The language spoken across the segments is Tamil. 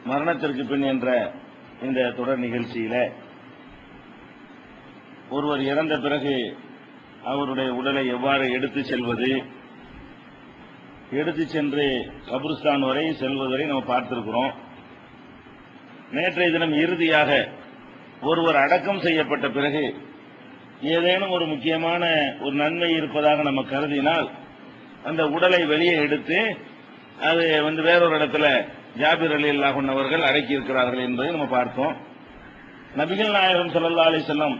மரணத்திற்கு பின் என்ற இந்த தொடர் நிகழ்ச்சியில ஒருவர் இறந்த பிறகு அவருடைய உடலை எவ்வாறு எடுத்து செல்வது எடுத்து சென்று கபுருஸ்தான் வரை செல்வதை நம்ம பார்த்திருக்கிறோம் நேற்றைய தினம் இறுதியாக ஒருவர் அடக்கம் செய்யப்பட்ட பிறகு ஏதேனும் ஒரு முக்கியமான ஒரு நன்மை இருப்பதாக நம்ம கருதினால் அந்த உடலை வெளியே எடுத்து அது வந்து வேறொரு இடத்துல ஜாபிர் அலி அல்லாஹன் அவர்கள் அடக்கி இருக்கிறார்கள் என்பதை நம்ம பார்த்தோம் நபிகள் நாயகம் ஸல்லல்லாஹு அலைஹி வஸல்லம்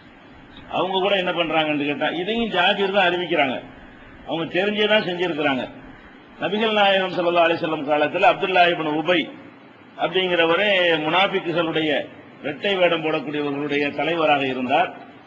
அவங்க கூட என்ன பண்றாங்கன்னு கேட்டா இதையும் ஜாபிர் தான் அறிவிக்கிறாங்க அவங்க தெரிஞ்சே தான் செஞ்சிருக்கிறாங்க நபிகள் நாயகம் ஸல்லல்லாஹு அலைஹி வஸல்லம் காலத்தில் அப்துல்லா இப்னு உபை அப்படிங்கிறவரே முனாபிக்குகளுடைய இரட்டை வேடம் போடக்கூடியவர்களுடைய தலைவராக இருந்தார்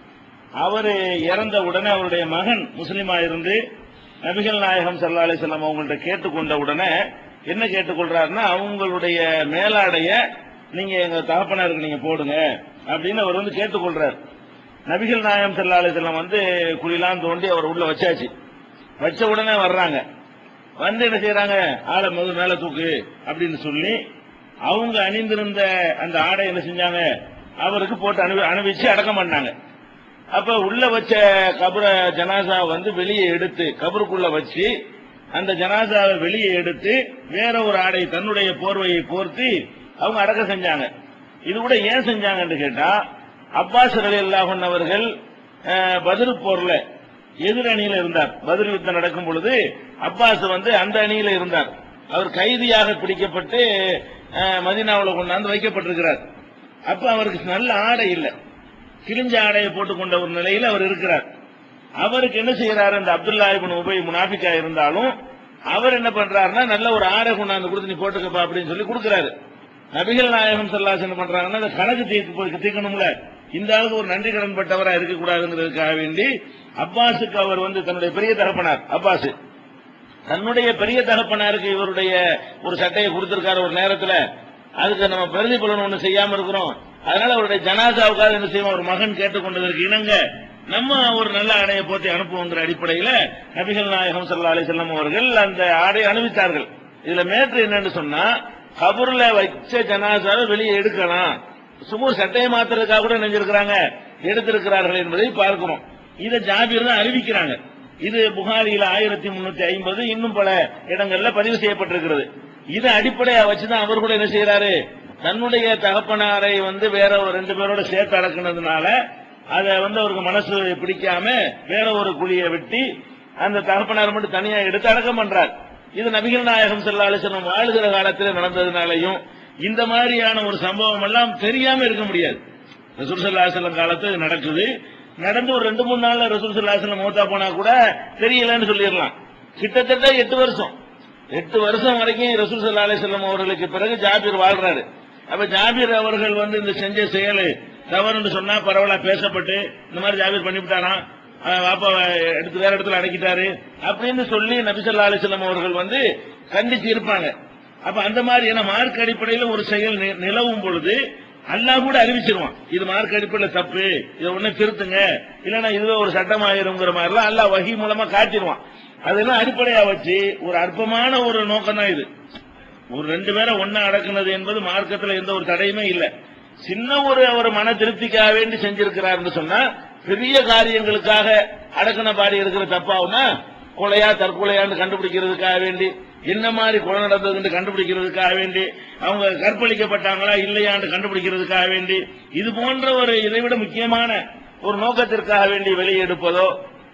அவர் இறந்த உடனே அவருடைய மகன் முஸ்லிமா இருந்து நபிகள் நாயகம் ஸல்லல்லாஹு அலைஹி வஸல்லம் அவங்கள்ட்ட கேட்டுக்கொண்ட உடனே என்ன கேட்டுக்கொள்றாருன்னா அவங்களுடைய மேலாடைய நீங்க எங்க தகப்பனாருக்கு நீங்க போடுங்க அப்படின்னு அவர் வந்து கேட்டுக்கொள்றார் நபிகள் நாயகம் ஸல்லல்லாஹு அலைஹி வஸல்லம் வந்து குழிலாம் தோண்டி அவர் உள்ள வச்சாச்சு வச்ச உடனே வர்றாங்க வந்து என்ன செய்யறாங்க ஆளை முதல் மேல தூக்கு அப்படின்னு சொல்லி அவங்க அணிந்திருந்த அந்த ஆடை என்ன செஞ்சாங்க அவருக்கு போட்டு அனுபவி அனுபவிச்சு அடக்கம் பண்ணாங்க அப்ப உள்ள வச்ச கபர ஜனாசா வந்து வெளியே எடுத்து கபருக்குள்ள வச்சு அந்த ஜனாசாவை வெளியே எடுத்து வேற ஒரு ஆடை தன்னுடைய போர்வையை போர்த்தி அவங்க அடக்கம் செஞ்சாங்க இது கூட ஏன் செஞ்சாங்கன்னு கேட்டா அப்பாஸ் அலி அல்லாஹன் அவர்கள் அஹ், பத்ரு போர்ல எதிர் அணியில இருந்தார் பதில் யுத்தம் நடக்கும் பொழுது அப்பாஸ் வந்து அந்த அணியில இருந்தார் அவர் கைதியாக பிடிக்கப்பட்டு அஹ், மதீனாவுல கொண்டாந்து வைக்கப்பட்டிருக்கிறார் அப்ப அவருக்கு நல்ல ஆடை இல்லை கிழிஞ்ச ஆடையை போட்டுக்கொண்ட ஒரு நிலையில் அவர் இருக்கிறார் அவருக்கு என்ன செய்யறாரு அந்த அப்துல்லா இப்னு உபை முனாஃபிக்கா இருந்தாலும் அவர் என்ன பண்றாருன்னா நல்ல ஒரு ஆடை கொண்டாந்து கொடுத்து நீ போட்டுக்கப்பா அப்படின்னு சொல்லி கொடுக்கிறாரு நபிகள் நாயகம் சல்லாஸ் என்ன பண்றாங்கன்னா அந்த கணக்கு தீர்க்கு தீர்க்கணும்ல இந்த ஆளுக்கு ஒரு நன்றி கடன் பட்டவரா இருக்கக்கூடாதுங்கிறதுக்காக வேண்டி அப்பாஸுக்கு அவர் வந்து தன்னுடைய பெரிய தகப்பனார் அப்பாஸ் தன்னுடைய பெரிய தகப்பனாருக்கு இவருடைய ஒரு சட்டையை கொடுத்திருக்காரு ஒரு நேரத்துல அதுக்கு நம்ம பிரதி பலன் ஒண்ணு செய்யாம இருக்கிறோம் அதனால அவருடைய ஜனாசாவுக்காக என்ன செய்வோம் ஒரு மகன் கேட்டுக்கொண்டதற்கு இணங்க நம்ம ஒரு நல்ல ஆடையை போத்தி அனுப்புவோங்கிற அடிப்படையில நபிகள் நாயகம் ஸல்லல்லாஹு அலைஹி வஸல்லம் அவர்கள் அந்த ஆடையை அனுப்பித்தார்கள் இதுல மேற்று என்னன்னு சொன்னா கபூர்ல வச்ச ஜனாசாவை வெளியே எடுக்கலாம் சும்மா சட்டையை மாத்துறதுக்காக கூட நினைஞ்சிருக்கிறாங்க எடுத்திருக்கிறார்கள் என்பதை பார்க்கிறோம் இதை ஜாபீர் தான் அறிவிக்கிறாங்க இது புகாரியில ஆயிரத்தி முன்னூத்தி ஐம்பது இன்னும் பல இடங்கள்ல பதிவு செய்யப்பட்டிருக்கிறது இதை அடிப்படையா வச்சுதான் அவர் கூட என்ன செய்யறாரு தன்னுடைய தகப்பனாரை வந்து வேற ஒரு ரெண்டு பேரோட சேர்த்து அடக்குனதுனால அதை வந்து அவருக்கு மனசு பிடிக்காம வேற ஒரு குழியை வெட்டி அந்த தகப்பனார் மட்டும் தனியா எடுத்து அடக்கம் பண்றார் இது நபிகள் நாயகம் ஸல்லல்லாஹு அலைஹி வஸல்லம் வாழ்கிற காலத்தில் நடந்ததுனாலையும் இந்த மாதிரியான ஒரு சம்பவம் எல்லாம் தெரியாம இருக்க முடியாது ரசூல் ஸல்லல்லாஹு அலைஹி வஸல்லம் காலத்துல இது நடக்குது நடந்து ஒரு ரெண்டு மூணு நாள்ல ரசூல் ஸல்லல்லாஹு அலைஹி வஸல்லம் மூத்தா போனா கூட தெரியலன்னு சொல்லிடலாம் கிட்டத்தட்ட எட்டு வருஷம் எட்டு வருஷம் வரைக்கும் ரசூல் ஸல்லல்லாஹு அலைஹி வஸல்லம் அவர்களுக்கு பிறகு ஜாபீர் வாழ்றாரு அப்ப ஜாபீர் அவர்கள் வந்து இந்த செஞ்ச செயல் தவறுன்னு சொன்னா பரவாயில்ல பேசப்பட்டு இந்த மாதிரி ஜாபீர் பண்ணிவிட்டாராம் அஹ் வாப்பா எடுத்து வேற இடத்துல அடக்கிட்டாரு அப்படின்னு சொல்லி நபி ஸல்லல்லாஹு அலைஹி வஸல்லம் அவர்கள் வந்து கண்டிச்சு இருப்பாங்க அப்ப அந்த மாதிரி ஏன்னா மார்க் அடிப்படையில் ஒரு செயல் நி- நிலவும் பொழுது அல்லாஹ் கூட அறிவிச்சிருவான் இது மார்க் அடிப்படையில் தப்பு இதை உடனே திருத்துங்க இல்லைன்னா இதுவே ஒரு சட்டமாயிருங்கிற மாதிரிலாம் அல்லாஹ் வகி மூலமா காட்டிடுவான் அதெல்லாம் அடிப்படையா வச்சு ஒரு அற்பமான ஒரு நோக்கம் தான் இது ஒரு ரெண்டு பேரை ஒன்னா அடக்குனது என்பது மார்க்கத்துல எந்த ஒரு தடையுமே இல்ல சின்ன ஒரு அவர் மன திருப்திக்காக வேண்டி செஞ்சிருக்கிறார்னு சொன்னா பெரிய காரியங்களுக்காக அடக்குன பாடி இருக்கிற தப்பாவுனா கொலையா தற்கொலையான்னு கண்டுபிடிக்கிறதுக்காக வேண்டி என்ன மாதிரி கொலை நடந்ததுன்னு கண்டுபிடிக்கிறதுக்காக வேண்டி அவங்க கற்பழிக்கப்பட்டாங்களா இல்லையான்னு கண்டுபிடிக்கிறதுக்காக வேண்டி இது போன்ற ஒரு இதைவிட முக்கியமான ஒரு நோக்கத்திற்காக வேண்டி வெளியெடுப்பதோ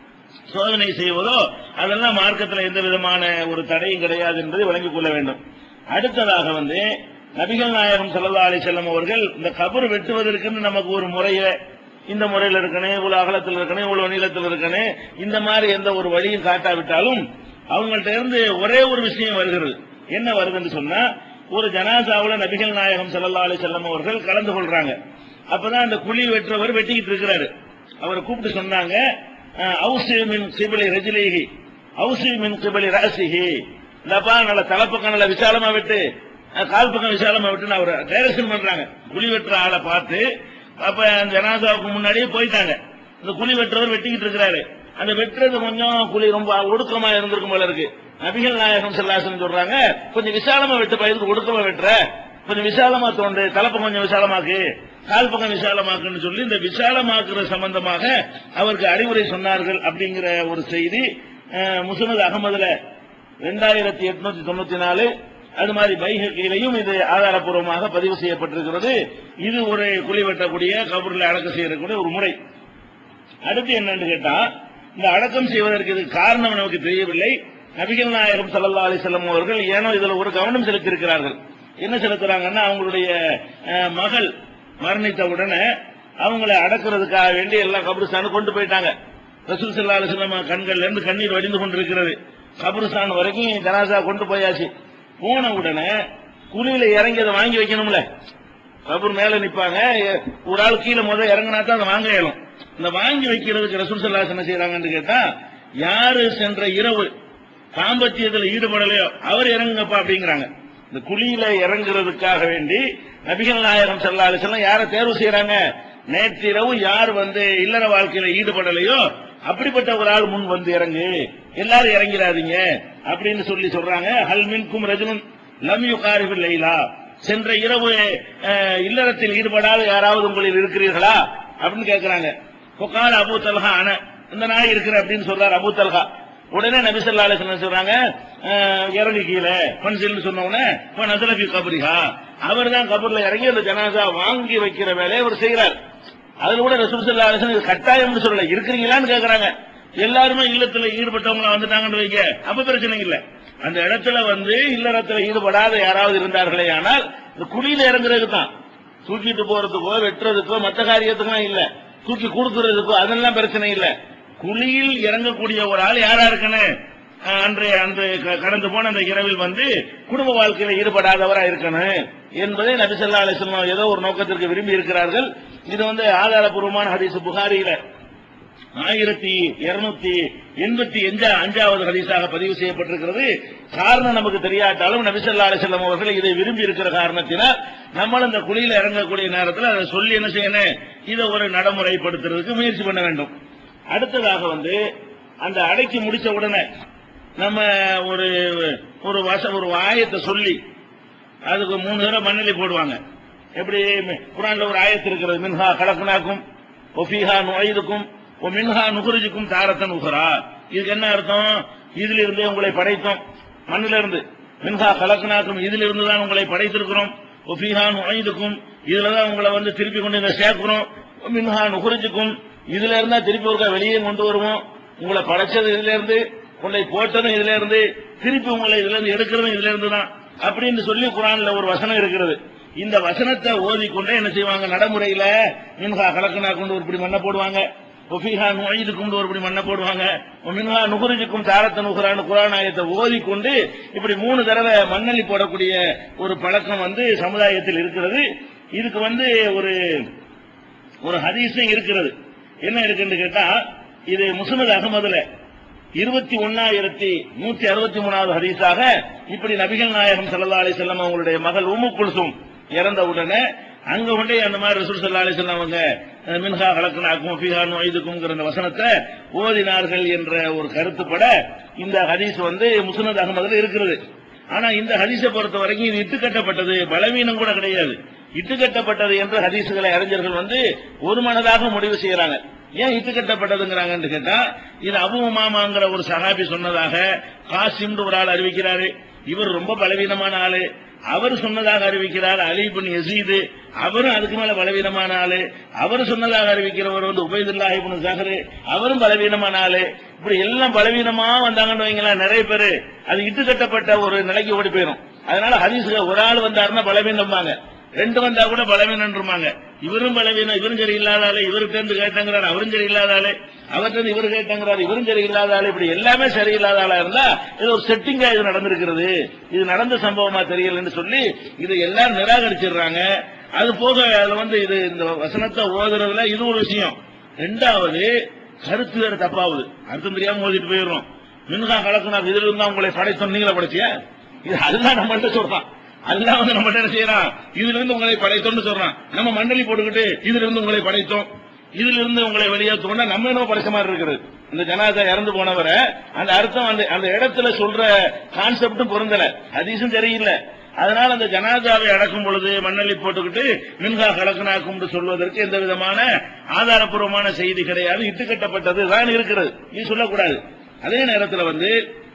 சோதனை செய்வதோ அதெல்லாம் மார்க்கத்தில் எந்த விதமான ஒரு தடையும் கிடையாது என்பதை விளங்கிக் கொள்ள வேண்டும் அடுத்ததாக வந்து நபிகள் நாயகம் ஸல்லல்லாஹு அலைஹி வஸல்லம் அவர்கள் இந்த கபர் வெட்டுவதற்குன்னு நமக்கு ஒரு முறைய இந்த முறையில் இருக்கணும் இவ்வளவு அகலத்தில் இருக்கணும் இவ்வளவு நீளத்தில் இருக்கணும் இந்த மாதிரி எந்த ஒரு வழியும் காட்டாவிட்டாலும் அவங்கள்ட்ட இருந்து ஒரே ஒரு விஷயம் வருகிறது என்ன வருதுன்னு சொன்னா ஒரு ஜனாசாவுல நபிகள் நாயகம் ஸல்லல்லாஹு அலைஹி வஸல்லம் அவர்கள் கலந்து கொள்றாங்க அப்பதான் அந்த குழி வெட்டுறவர் வெட்டிக்கிட்டு இருக்கிறாரு அவரை கூப்பிட்டு சொன்னாங்க அவுசி மின் சிபிலி ரஜிலிஹி அவுசி மின் சிபிலி ராசிஹி இந்தப்பா நல்ல தலைப்பக்கம் நல்ல விசாலமா விட்டு அஹ், கால் பக்கம் விசாலமா விட்டு அவர் டைரக்ஷன் பண்றாங்க குழி வெட்டுற ஆளை பார்த்து அப்ப அந்த ஜனாசாவுக்கு முன்னாடியே போயிட்டாங்க இந்த குழி வெட்டுறவர் வெட்டிக்கிட்டு இருக்கிறாரு அந்த வெட்டுறது கொஞ்சம் குழி ரொம்ப ஒடுக்கமா இருந்திருக்கும் போல இருக்கு நபிகள் நாயகம் செல்லாசன் சொல்றாங்க கொஞ்சம் விசாலமா வெட்டு பயிருக்கு ஒடுக்கமா வெட்டுற கொஞ்சம் விசாலமா தோண்டு தலைப்பம் கொஞ்சம் விசாலமாக்கு கால் பக்கம் விசாலமாக்குன்னு சொல்லி இந்த விசாலமாக்குற சம்பந்தமாக அவருக்கு அறிவுரை சொன்னார்கள் அப்படிங்கிற ஒரு செய்தி அஹ், முஸ்னத் அகமதுல ரெண்டாயிரத்தி எட்நூத்தி தொண்ணூத்தி நாலு அது மாதிரி பைஹக்கிலையும் இது ஆதாரப்பூர்வமாக பதிவு செய்யப்பட்டிருக்கிறது இது ஒரு குழி வெட்டக்கூடிய கபூர்ல அடக்கம் செய்யக்கூடிய ஒரு முறை அடுத்து என்னன்னு கேட்டா இந்த அடக்கம் செய்வதற்கு இது காரணம் நமக்கு தெரியவில்லை நபிகள் நாயகம் ஸல்லல்லாஹு அலைஹி வஸல்லம் அவர்கள் ஏனோ இதுல ஒரு கவனம் செலுத்தியிருக்கிறார்கள் என்ன செலுத்துறாங்கன்னா அவங்களுடைய அஹ், மகள் மரணித்த உடனே அவங்களை அடக்குறதுக்காக வேண்டி எல்லாம் கபிரிஸ்தானு கொண்டு போயிட்டாங்க ரசூல் ஸல்லல்லாஹு அலைஹி வஸல்லம் கண்கள்ல இருந்து கண்ணீர் வடிந்து கொண்டிருக்கிறது கபிரிஸ்தான் வரைக்கும் ஜனாசா கொண்டு போயாச்சு போன உடனே குழியில இறங்கி அதை வாங்கி வைக்கணும்ல கபூர் மேல நிப்பாங்க எ- ஒரு ஆள் கீழே முத இறங்கினா தான் அதை வாங்க இயலும் இந்த வாங்கி வைக்கிறதுக்கு ரசூல் சல்லாஸ் என்ன செய்யறாங்கன்னு கேட்டா யாரு சென்ற இரவு தாம்பத்தியத்தில் ஈடுபடலையோ அவர் இறங்குங்கப்பா அப்படிங்கிறாங்க இந்த குழியில இறங்குறதுக்காக வேண்டி நபிகள் நாயகம் ஸல்லல்லாஹு அலைஹி வஸல்லம் யாரை தேர்வு செய்யறாங்க நேற்றிரவு யார் வந்து இல்லற வாழ்க்கையில ஈடுபடலையோ அப்படிப்பட்ட ஒரு ஆள் முன் வந்து இறங்கு எல்லாரும் இறங்கிறாதீங்க அப்படின்னு சொல்லி சொல்றாங்க ஹல் மின்கும் ரஜுனும் லம் யுகாரிபில் லைலா சென்ற இரவு அஹ், இல்லறத்தில் ஈடுபடாத யாராவது உங்களில் இருக்கிறீர்களா அப்படின்னு கேட்கிறாங்க பொக்கால் அபு தல்ஹா அன இந்த நாய் இருக்கிற அப்படின்னு சொல்றாரு அபு தல்ஹா உடனே நபிசல்லா அலிஸ்லாம் சொல்றாங்க அஹ், இறங்கு கீழே பன்சில்னு சொன்ன உடனே இப்ப நசலபி கபரிஹா அவர் தான் கபர்ல இறங்கி அந்த ஜனாசா வாங்கி வைக்கிற வேலையை அவர் செய்யறார் அதுல கூட ரசூல் சல்லா அலிஸ்லாம் இது கட்டாயம்னு சொல்லல இருக்கிறீங்களான்னு கேக்குறாங்க எல்லாருமே இல்லத்துல ஈடுபட்டவங்க வந்துட்டாங்கன்னு வைங்க அப்ப பிரச்சனை இல்ல அந்த இடத்துல வந்து இல்லறத்துல ஈடுபடாத யாராவது இருந்தார்களே ஆனால் இந்த குழியில இறங்குறதுக்கு தான் தூக்கிட்டு போறதுக்கோ வெட்டுறதுக்கோ மற்ற காரியத்துக்கெல்லாம் இல்ல தூக்கி கொடுக்கறதுக்கோ அதெல்லாம் பிரச்சனை இல்ல குழியில் இறங்கக்கூடிய ஒரு ஆள் யாரா இருக்கணும் அஹ் அன்றைய அன்று க- கடந்து போன அந்த இரவில் வந்து குடும்ப வாழ்க்கையில ஈடுபடாதவரா இருக்கணும் என்பதை நபிசல்லா அலிஸ்லாம் ஏதோ ஒரு நோக்கத்திற்கு விரும்பி இருக்கிறார்கள் இது வந்து ஆதாரபூர்வமான ஹதீஸ் புகாரியில ஆயிரத்தி இருநூத்தி எண்பத்தி அஞ்சா அஞ்சாவது ஹதீஸாக பதிவு செய்யப்பட்டிருக்கிறது காரணம் நமக்கு தெரியாட்டாலும் நபிசல்லா அலிசல்லாம் அவர்கள் இதை விரும்பி இருக்கிற காரணத்தினால் நம்மளும் இந்த குழியில இறங்கக்கூடிய நேரத்தில் அதை சொல்லி என்ன செய்யணும் இதை ஒரு நடைமுறைப்படுத்துறதுக்கு முயற்சி பண்ண வேண்டும் அடுத்ததாக வந்து அந்த அடைக்கி முடிச்ச உடனே நம்ம ஒரு ஒரு வச ஒரு ஆயத்தை சொல்லி அதுக்கு மூணு தடவை மண்ணலி போடுவாங்க எப்படி குரான்ல ஒரு ஆயத்து இருக்கிறது மின்ஹா கலக்குனாக்கும் ஒஃபீஹா நுழைதுக்கும் ஒ மின்ஹா நுகுருஜுக்கும் தாரத்தன் உகரா இதுக்கு என்ன அர்த்தம் இதுல இருந்தே உங்களை படைத்தோம் மண்ணில இருந்து மின்ஹா கலக்குனாக்கும் இதுல இருந்து தான் உங்களை படைத்திருக்கிறோம் ஒஃபீஹா நுழைதுக்கும் இதுல தான் உங்களை வந்து திருப்பி கொண்டு இங்க சேர்க்கிறோம் ஒ மின்ஹா நுகுருஜுக்கும் இதுல இருந்தா திருப்பி ஒருக்கா வெளியே கொண்டு வருவோம் உங்களை படைச்சது இதுல இருந்து உங்களை போட்டதும் இதுல இருந்து திருப்பி உங்களை இதுல இருந்து எடுக்கிறதும் இதுல இருந்து தான் அப்படின்னு சொல்லி குரான்ல ஒரு வசனம் இருக்கிறது இந்த வசனத்தை ஓதிக்கொண்டே என்ன செய்வாங்க நடைமுறையில மின்ஹா கலக்கனா கொண்டு ஒரு பிடி மண்ணை போடுவாங்க ஒஃபிஹா நுழைதுக்கும் ஒரு பிடி மண்ணை போடுவாங்க மின்ஹா நுகுருஜுக்கும் தாரத்த நுகுரான்னு குரான் ஆயத்தை ஓதிக்கொண்டு இப்படி மூணு தடவை மண்ணள்ளி போடக்கூடிய ஒரு பழக்கம் வந்து சமுதாயத்தில் இருக்கிறது இதுக்கு வந்து ஒரு ஒரு ஹதீஸும் இருக்கிறது என்ன இருக்குன்னு கேட்டா இது முஸ்னத் அகமதுல இருபத்தி ஒன்னாயிரத்தி நூத்தி அறுபத்தி மூணாவது ஹதீஸாக இப்படி நபிகள் நாயகம் ஸல்லல்லாஹு அலைஹி வஸல்லம் அவங்களுடைய மகள் உம்மு குல்சும் இறந்த உடனே அங்க கொண்டே அந்த மாதிரி ரசூல் ஸல்லல்லாஹு அலைஹி வஸல்லம் அவங்க அஹ், மின்ஹா கலக்கனாக்கும் ஃபீஹா நுழைதுக்கும்ங்கிற அந்த வசனத்தை ஓதினார்கள் என்ற ஒரு கருத்துப்பட இந்த ஹதீஸ் வந்து முஸ்னத் அகமதுல இருக்கிறது ஆனா இந்த ஹதீஸை பொறுத்த வரைக்கும் இது இட்டுக்கட்டப்பட்டது பலவீனம் கூட கிடையாது இட்டுக்கட்டப்பட்டது என்று ஹதீசுகளை அறிஞர்கள் வந்து ஒரு மனதாக முடிவு செய்யறாங்க ஏன் இட்டுக்கட்டப்பட்டதுங்கிறாங்கன்னு கேட்டா இது அபு உமாமாங்கிற ஒரு சஹாபி சொன்னதாக காசிம்னு ஒரு ஆள் அறிவிக்கிறாரு இவர் ரொம்ப பலவீனமான ஆளு அவர் சொன்னதாக அறிவிக்கிறார் அலி பின் யசீது அவரும் அதுக்கு மேல பலவீனமான ஆளு அவர் சொன்னதாக அறிவிக்கிறவர் வந்து உபயதுல்லாஹி இப்னு ஜஹர் அவரும் பலவீனமான ஆளு இப்படி எல்லாம் பலவீனமா வந்தாங்கன்னு வைங்களேன் நிறைய பேரு அது இட்டு கட்டப்பட்ட ஒரு நிலைக்கு ஓடி போயிடும் அதனால ஹதீஸ்ல ஒரு ஆள் வந்தாருன்னா பலவீனம்பாங்க ரெண்டு வந்தா கூட பலவீனம்ன்றுமாங்க இவரும் பலவீனம் இவரும் சரி இல்லாத ஆளு இவருக்கு இருந்து கேட்டங்கிறார் அவரும் சரி இல்லாத ஆளு அவர்கிட்ட இருந்து இவரு கேட்டங்கிறார் இவரும் சரி இல்லாத ஆளு இப்படி எல்லாமே சரியில்லாத ஆளா இருந்தா இது ஒரு செட்டிங்கா இது நடந்திருக்கிறது இது நடந்த சம்பவமா தெரியலன்னு சொல்லி இதை எல்லாம் நிராகரிச்சிடுறாங்க அது போக அதுல வந்து இது இந்த வசனத்தை ஓதுறதுல இது ஒரு விஷயம் ரெண்டாவது கருத்து வேற தப்பாவுது அர்த்தம் தெரியாம ஓதிட்டு போயிடுறோம் மின்கா கலக்குனா இதுல இருந்தா உங்களை படைத்தோம் நீங்களா படைச்சியா இது அதுதான் நம்மள்ட்ட சொல்றான் அல்லாஹ் வந்து நம்ம என்ன செய்யறான் இதுல இருந்து உங்களை படைத்தோம்னு சொல்றான் நம்ம மண்டலி போட்டுக்கிட்டு இதுல இருந்து உங்களை படைத்தோம் இதுல இருந்து உங்களை வெளியேற்றோம்னா நம்ம என்ன படைச்ச மாதிரி இருக்குது இந்த ஜனாதா இறந்து போனவரை அந்த அர்த்தம் அந்த அந்த இடத்துல சொல்ற கான்செப்டும் பொருந்தல ஹதீஸும் சரியில்லை அதனால அந்த ஜனாதாவை அடக்கும் பொழுது மண்ணள்ளி போட்டுக்கிட்டு மின்கா கலக்கனாக்கும் என்று சொல்வதற்கு எந்த விதமான ஆதாரப்பூர்வமான செய்தி கிடையாது இட்டுக்கட்டப்பட்டது தான் இருக்கிறது நீ சொல்லக்கூடாது அதே நேரத்தில் வந்து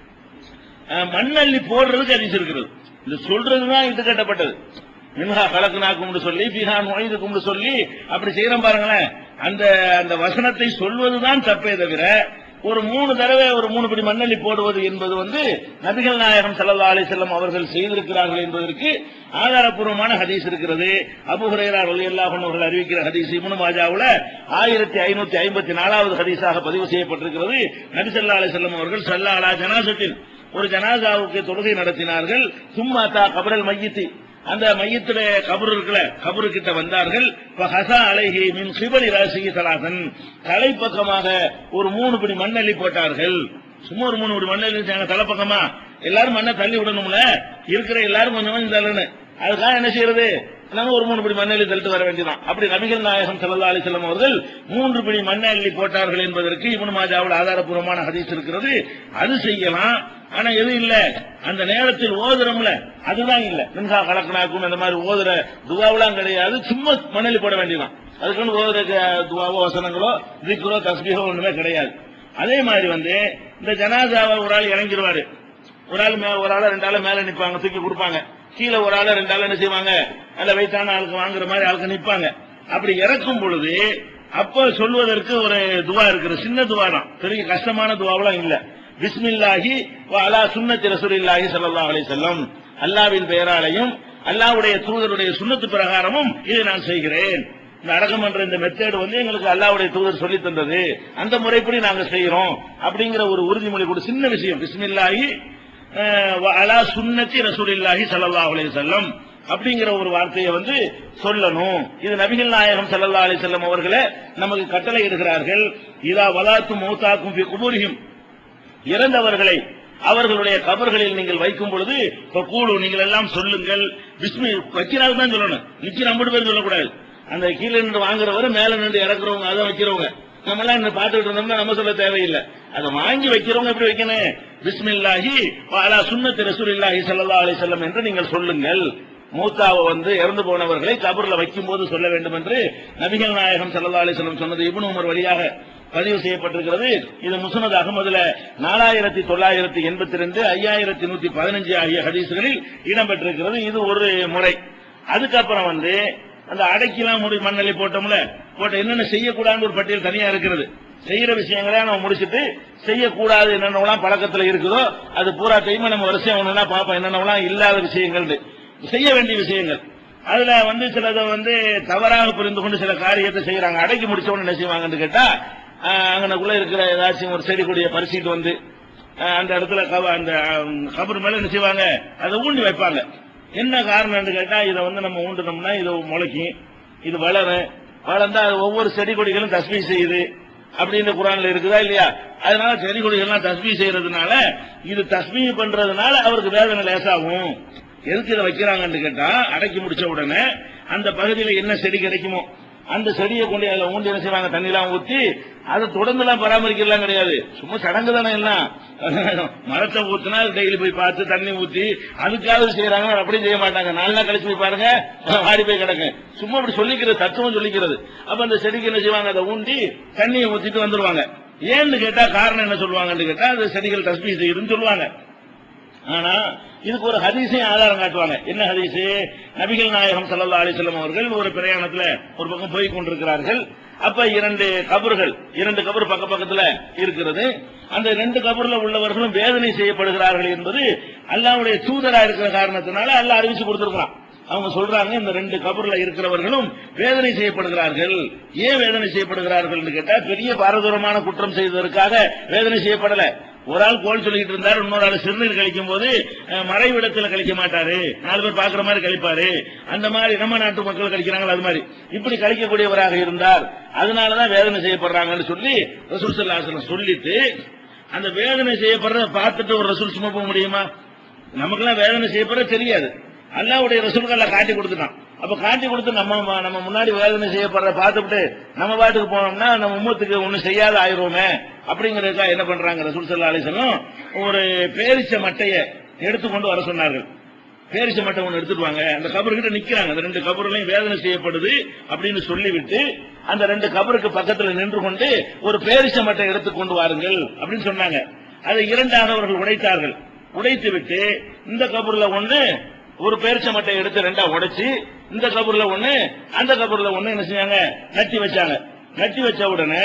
அஹ், மண்ணள்ளி போடுறதுக்கு அதிசயம் இருக்கிறது இது சொல்றதுதான் இட்டுக்கட்டப்பட்டது மின்ஹா கலக்குனாக்கும் சொல்லி பிஹான் ஒய்துக்கும் சொல்லி அப்படி செய்யறோம் பாருங்களேன் அந்த அந்த வசனத்தை சொல்வதுதான் தப்பே தவிர ஒரு மூணு தடவை ஒரு மூணு படி மண்ணள்ளி போடுவது என்பது வந்து நபிகள் நாயகம் ஸல்லல்லாஹு அலைஹி வஸல்லம் அவர்கள் செய்திருக்கிறார்கள் என்பதற்கு ஆதாரப்பூர்வமான ஹதீஸ் இருக்கிறது அபூ ஹுரைரா ரலியல்லாஹு அன்ஹு அவர்கள் அறிவிக்கிற ஹதீஸ் இப்னு மாஜாவுல ஆயிரத்தி ஐநூத்தி ஐம்பத்தி நாலாவது ஹதீஸாக பதிவு செய்யப்பட்டிருக்கிறது நபி ஸல்லல்லாஹு அலைஹி வஸல்லம் அவர்கள் ஸல்லா அலா ஜனாசத்தின் ஒரு ஜனாசாவுக்கு தொழுகை நடத்தினார்கள் சும்மா தா கபரல் மையத்தி அந்த மையத்துடைய கபர் இருக்குல்ல கபரு கிட்ட வந்தார்கள் ஹசா அலைஹி மின் சிபலி ராசிகி சலாசன் தலைப்பக்கமாக ஒரு மூணு பிடி மண்ணள்ளி போட்டார்கள் சும்மா ஒரு மூணு பிடி மண்ணள்ளி வச்சாங்க தலைப்பக்கமா எல்லாரும் மண்ணை தள்ளி விடணும்ல இருக்கிற எல்லாரும் கொஞ்சம் கொஞ்சம் தள்ளணும் அதுக்காக என்ன செய்யறது நம்ம ஒரு மூணு பிடி மண்ணெல்லி தள்ளிட்டு வர வேண்டியதான் அப்படி நபிகள் நாயகம் ஸல்லல்லாஹு அலைஹி வஸல்லம் அவர்கள் மூன்று பிடி மண்ணெல்லி போட்டார்கள் என்பதற்கு இப்னு மாஜாவுல ஆதாரப்பூர்வமான ஹதீஸ் இருக்கிறது அது செய்யலாம் ஆனா எது இல்ல அந்த நேரத்தில் ஓதுறோம்ல அதுதான் இல்ல மின்ஹா கலக்கனாக்கும் அந்த மாதிரி ஓதுற துவாவெல்லாம் கிடையாது சும்மா மணலி போட வேண்டியதான் அதுக்குன்னு ஓதுற க- துவாவோ வசனங்களோ திக்ரோ தஸ்பீஹோ ஒண்ணுமே கிடையாது அதே மாதிரி வந்து இந்த ஜனாதாவை ஒரு ஆள் இறங்கிடுவாரு ஒரு ஆள் மே- ஒரு ஆள ரெண்டு ஆள மேல நிப்பாங்க தூக்கி கொடுப்பாங்க கீழே ஒரு ஆள ரெண்டு ஆள என்ன செய்வாங்க நல்ல வெயிட்டான ஆளுக்கு வாங்குற மாதிரி ஆளுக்கு நிப்பாங்க அப்படி இறக்கும் பொழுது அப்ப சொல்வதற்கு ஒரு துவா இருக்குது சின்ன துவா தான் பெரிய கஷ்டமான துவாவெல்லாம் இல்ல பிஸ்மில்லாஹி வ அலா சுன்னத்தி ரசூலில்லாஹி ஸல்லல்லாஹு அலைஹி வஸல்லம் அல்லாஹ்வின் பெயராலையும் அல்லாஹ்வுடைய தூதருடைய சுன்னத்து பிரகாரமும் இதை நான் செய்கிறேன் இந்த அடக்கம் என்ற இந்த மெத்தேடு வந்து எங்களுக்கு அல்லாஹ்வுடைய தூதர் சொல்லி தந்தது அந்த முறைப்படி நாங்க செய்யறோம் அப்படிங்கிற ஒரு உறுதிமொழி கூட சின்ன விஷயம் பிஸ்மில்லாஹி அஹ், வ அலா சுன்னத்தி ரசூலில்லாஹி ஸல்லல்லாஹு அலைஹி வஸல்லம் அப்படிங்கிற ஒரு வார்த்தையை வந்து சொல்லணும் இது நபிகள் நாயகம் ஸல்லல்லாஹு அலைஹி வஸல்லம் அவர்களே நமக்கு கட்டளை இடுகிறார்கள் இதா வலாத்து மௌதாக்கும் ஃபி குபூரிஹிம் இறந்தவர்களை அவர்களுடைய கபர்களில் நீங்கள் வைக்கும் பொழுது கூடு நீங்கள் எல்லாம் சொல்லுங்கள் விஸ்மி வைக்கிறாங்க தான் சொல்லணும் நிச்சயம் ஐம்பது பேர் சொல்லக்கூடாது அந்த கீழே நின்று வாங்குறவரு மேல நின்று இறக்குறவங்க அதை வைக்கிறவங்க நம்ம எல்லாம் இன்னும் பார்த்துட்டு இருந்தோம்னா நம்ம சொல்ல தேவையில்லை அதை வாங்கி வைக்கிறவங்க எப்படி வைக்கணும் பிஸ்மில்லாஹி அலா சுன்னத்து ரசூலில்லாஹி ஸல்லல்லாஹு அலைஹி வஸல்லம் என்று நீங்கள் சொல்லுங்கள் மூத்தாவை வந்து இறந்து போனவர்களை கபர்ல வைக்கும் போது சொல்ல வேண்டும் என்று நபிகள் நாயகம் ஸல்லல்லாஹு அலைஹி வஸல்லம் சொன்னது இப்னு உமர் வழியாக பதிவு செய்யப்பட்டிருக்கிறது இது முஸ்னத் அகமதுல நாலாயிரத்தி தொள்ளாயிரத்தி எண்பத்தி ரெண்டு ஐயாயிரத்தி நூத்தி பதினஞ்சு ஆகிய ஹதீஸ்களில் இடம்பெற்றிருக்கிறது இது ஒரு முறை அதுக்கப்புறம் வந்து அந்த அடைக்கெல்லாம் முடி மண்ணலி போட்டோம்ல போட்ட என்னென்ன செய்யக்கூடாதுன்னு ஒரு பட்டியல் தனியா இருக்கிறது செய்யற விஷயங்களே நம்ம முடிச்சிட்டு செய்யக்கூடாது என்னென்னலாம் பழக்கத்துல இருக்குதோ அது பூரா டைம் நம்ம வரிசையா ஒண்ணுனா பார்ப்போம் என்னென்னலாம் இல்லாத விஷயங்கள் செய்ய வேண்டிய விஷயங்கள் அதுல வந்து சிலதை வந்து தவறாக புரிந்து கொண்டு சில காரியத்தை செய்யறாங்க அடக்கி முடிச்ச உடனே என்ன செய்வாங்கன்னு கேட்டா ஆஹ், அங்கனக்குள்ள இருக்கிற ஏதாச்சும் ஒரு செடி கொடியை பறிச்சிட்டு வந்து ஆஹ், அந்த இடத்துல கவ- அந்த ஆஹ், கபர் மேல என்ன செய்வாங்க அதை ஊண்டி வைப்பாங்க என்ன காரணம்னு கேட்டா இதை வந்து நம்ம ஊண்டணும்னா இது முளைக்கும் இது வளரும் வளர்ந்தா அது ஒவ்வொரு செடி கொடிகளும் தஸ்மீ செய்யுது அப்படின்னு குரான்ல இருக்குதா இல்லையா அதனால செடி கொடிகள்லாம் தஸ்மீ செய்யறதுனால இது தஸ்மீ பண்றதுனால அவருக்கு வேதனை லேசாகும் எதுக்கு இதை வைக்கிறாங்கன்னு கேட்டா அடக்கி முடிச்ச உடனே அந்த பகுதியில என்ன செடி கிடைக்குமோ அந்த செடியை கொண்டு அதில் ஊண்டி என்ன செய்வாங்க தண்ணிலாம் ஊத்தி அதை தொடர்ந்துலாம் பராமரிக்கலாம் கிடையாது சும்மா சடங்கு தானே எல்லாம் மரத்தை ஊத்துனா டெய்லி போய் பார்த்து தண்ணி ஊத்தி அதுக்காவது செய்யறாங்க அப்படி செய்ய மாட்டாங்க நாலு நாள் கழிச்சு போய் பாருங்க வாடி போய் கிடக்கு சும்மா அப்படி சொல்லிக்கிறது தத்துவம் சொல்லிக்கிறது அப்ப அந்த செடிக்கு என்ன செய்வாங்க அதை ஊண்டி தண்ணியை ஊத்திட்டு வந்துருவாங்க ஏன்னு கேட்டா காரணம் என்ன சொல்லுவாங்கன்னு கேட்டா அது செடிகள் தஸ்மீ செய்யுதுன்னு சொல்லுவாங்க ஆனா இதுக்கு ஒரு ஹதீஸையும் ஆதாரம் காட்டுவாங்க என்ன ஹதீஸ் நபிகள் நாயகம் ஸல்லல்லாஹு அலைஹி வஸல்லம் அவர்கள் ஒரு பிரயாணத்துல ஒரு பக்கம் போய் கொண்டிருக்கிறார்கள் அப்ப இரண்டு கபர்கள் இரண்டு கபர் பக்க பக்கத்துல இருக்கிறது அந்த ரெண்டு கபர்ல உள்ளவர்களும் வேதனை செய்யப்படுகிறார்கள் என்பது அல்லாஹ்வுடைய தூதரா இருக்கிற காரணத்தினால அல்லாஹ் அறிவிச்சு கொடுத்திருக்கிறான் அவங்க சொல்றாங்க இந்த ரெண்டு கபர்ல இருக்கிறவர்களும் வேதனை செய்யப்படுகிறார்கள் ஏன் வேதனை செய்யப்படுகிறார்கள் கேட்டா பெரிய பாரதூரமான குற்றம் செய்ததற்காக வேதனை செய்யப்படல ஒரு ஆள் கோல் சொல்லிட்டு இருந்தார் இன்னொரு ஆள் சிறுநீர் கழிக்கும் போது அஹ், மறைவிடத்துல கழிக்க மாட்டாரு நாலு பேர் பாக்குற மாதிரி கழிப்பாரு அந்த மாதிரி நம்ம நாட்டு மக்கள் கழிக்கிறாங்களா அது மாதிரி இப்படி கழிக்கக்கூடியவராக இருந்தார் அதனாலதான் வேதனை செய்யப்படுறாங்கன்னு சொல்லி ரசூல் ஸல்லல்லாஹு அலைஹி வஸல்லம் சொல்லிட்டு அந்த வேதனை செய்யப்படுறத பார்த்துட்டு ஒரு ரசூல் சும்மா போக முடியுமா நமக்கெல்லாம் வேதனை செய்யப்படுறது தெரியாது அல்லாவுடைய ரசூல்களை காட்டி கொடுத்துட்டான் அப்ப காட்டி கொடுத்து நம்ம நம்ம முன்னாடி வேதனை செய்யப்படுற பார்த்துட்டு நம்ம பாட்டுக்கு போனோம்னா நம்ம உம்மத்துக்கு ஒண்ணும் செய்யாத ஆயிருவோமே அப்படிங்கறதுக்காக என்ன பண்றாங்க ரசூல் சல்லா அலிசல்லம் ஒரு பேரிச்ச மட்டைய எடுத்துக்கொண்டு வர சொன்னார்கள் பேரிச்ச மட்டை ஒண்ணு எடுத்துட்டு வாங்க அந்த கபர்கிட்ட நிக்கிறாங்க அந்த ரெண்டு கபர்களையும் வேதனை செய்யப்படுது அப்படின்னு சொல்லிவிட்டு அந்த ரெண்டு கபருக்கு பக்கத்துல நின்று கொண்டு ஒரு பேரிச்ச மட்டை எடுத்து கொண்டு வாருங்கள் அப்படின்னு சொன்னாங்க அதை இரண்டாக அவர்கள் உடைத்தார்கள் உடைத்து விட்டு இந்த கபூர்ல ஒண்ணு ஒரு பேரிச்ச மட்டை எடுத்து ரெண்டா உடைச்சு இந்த கபூர்ல ஒண்ணு அந்த கபூர்ல ஒண்ணு என்ன செஞ்சாங்க நட்டி வச்சாங்க நட்டி வச்ச உடனே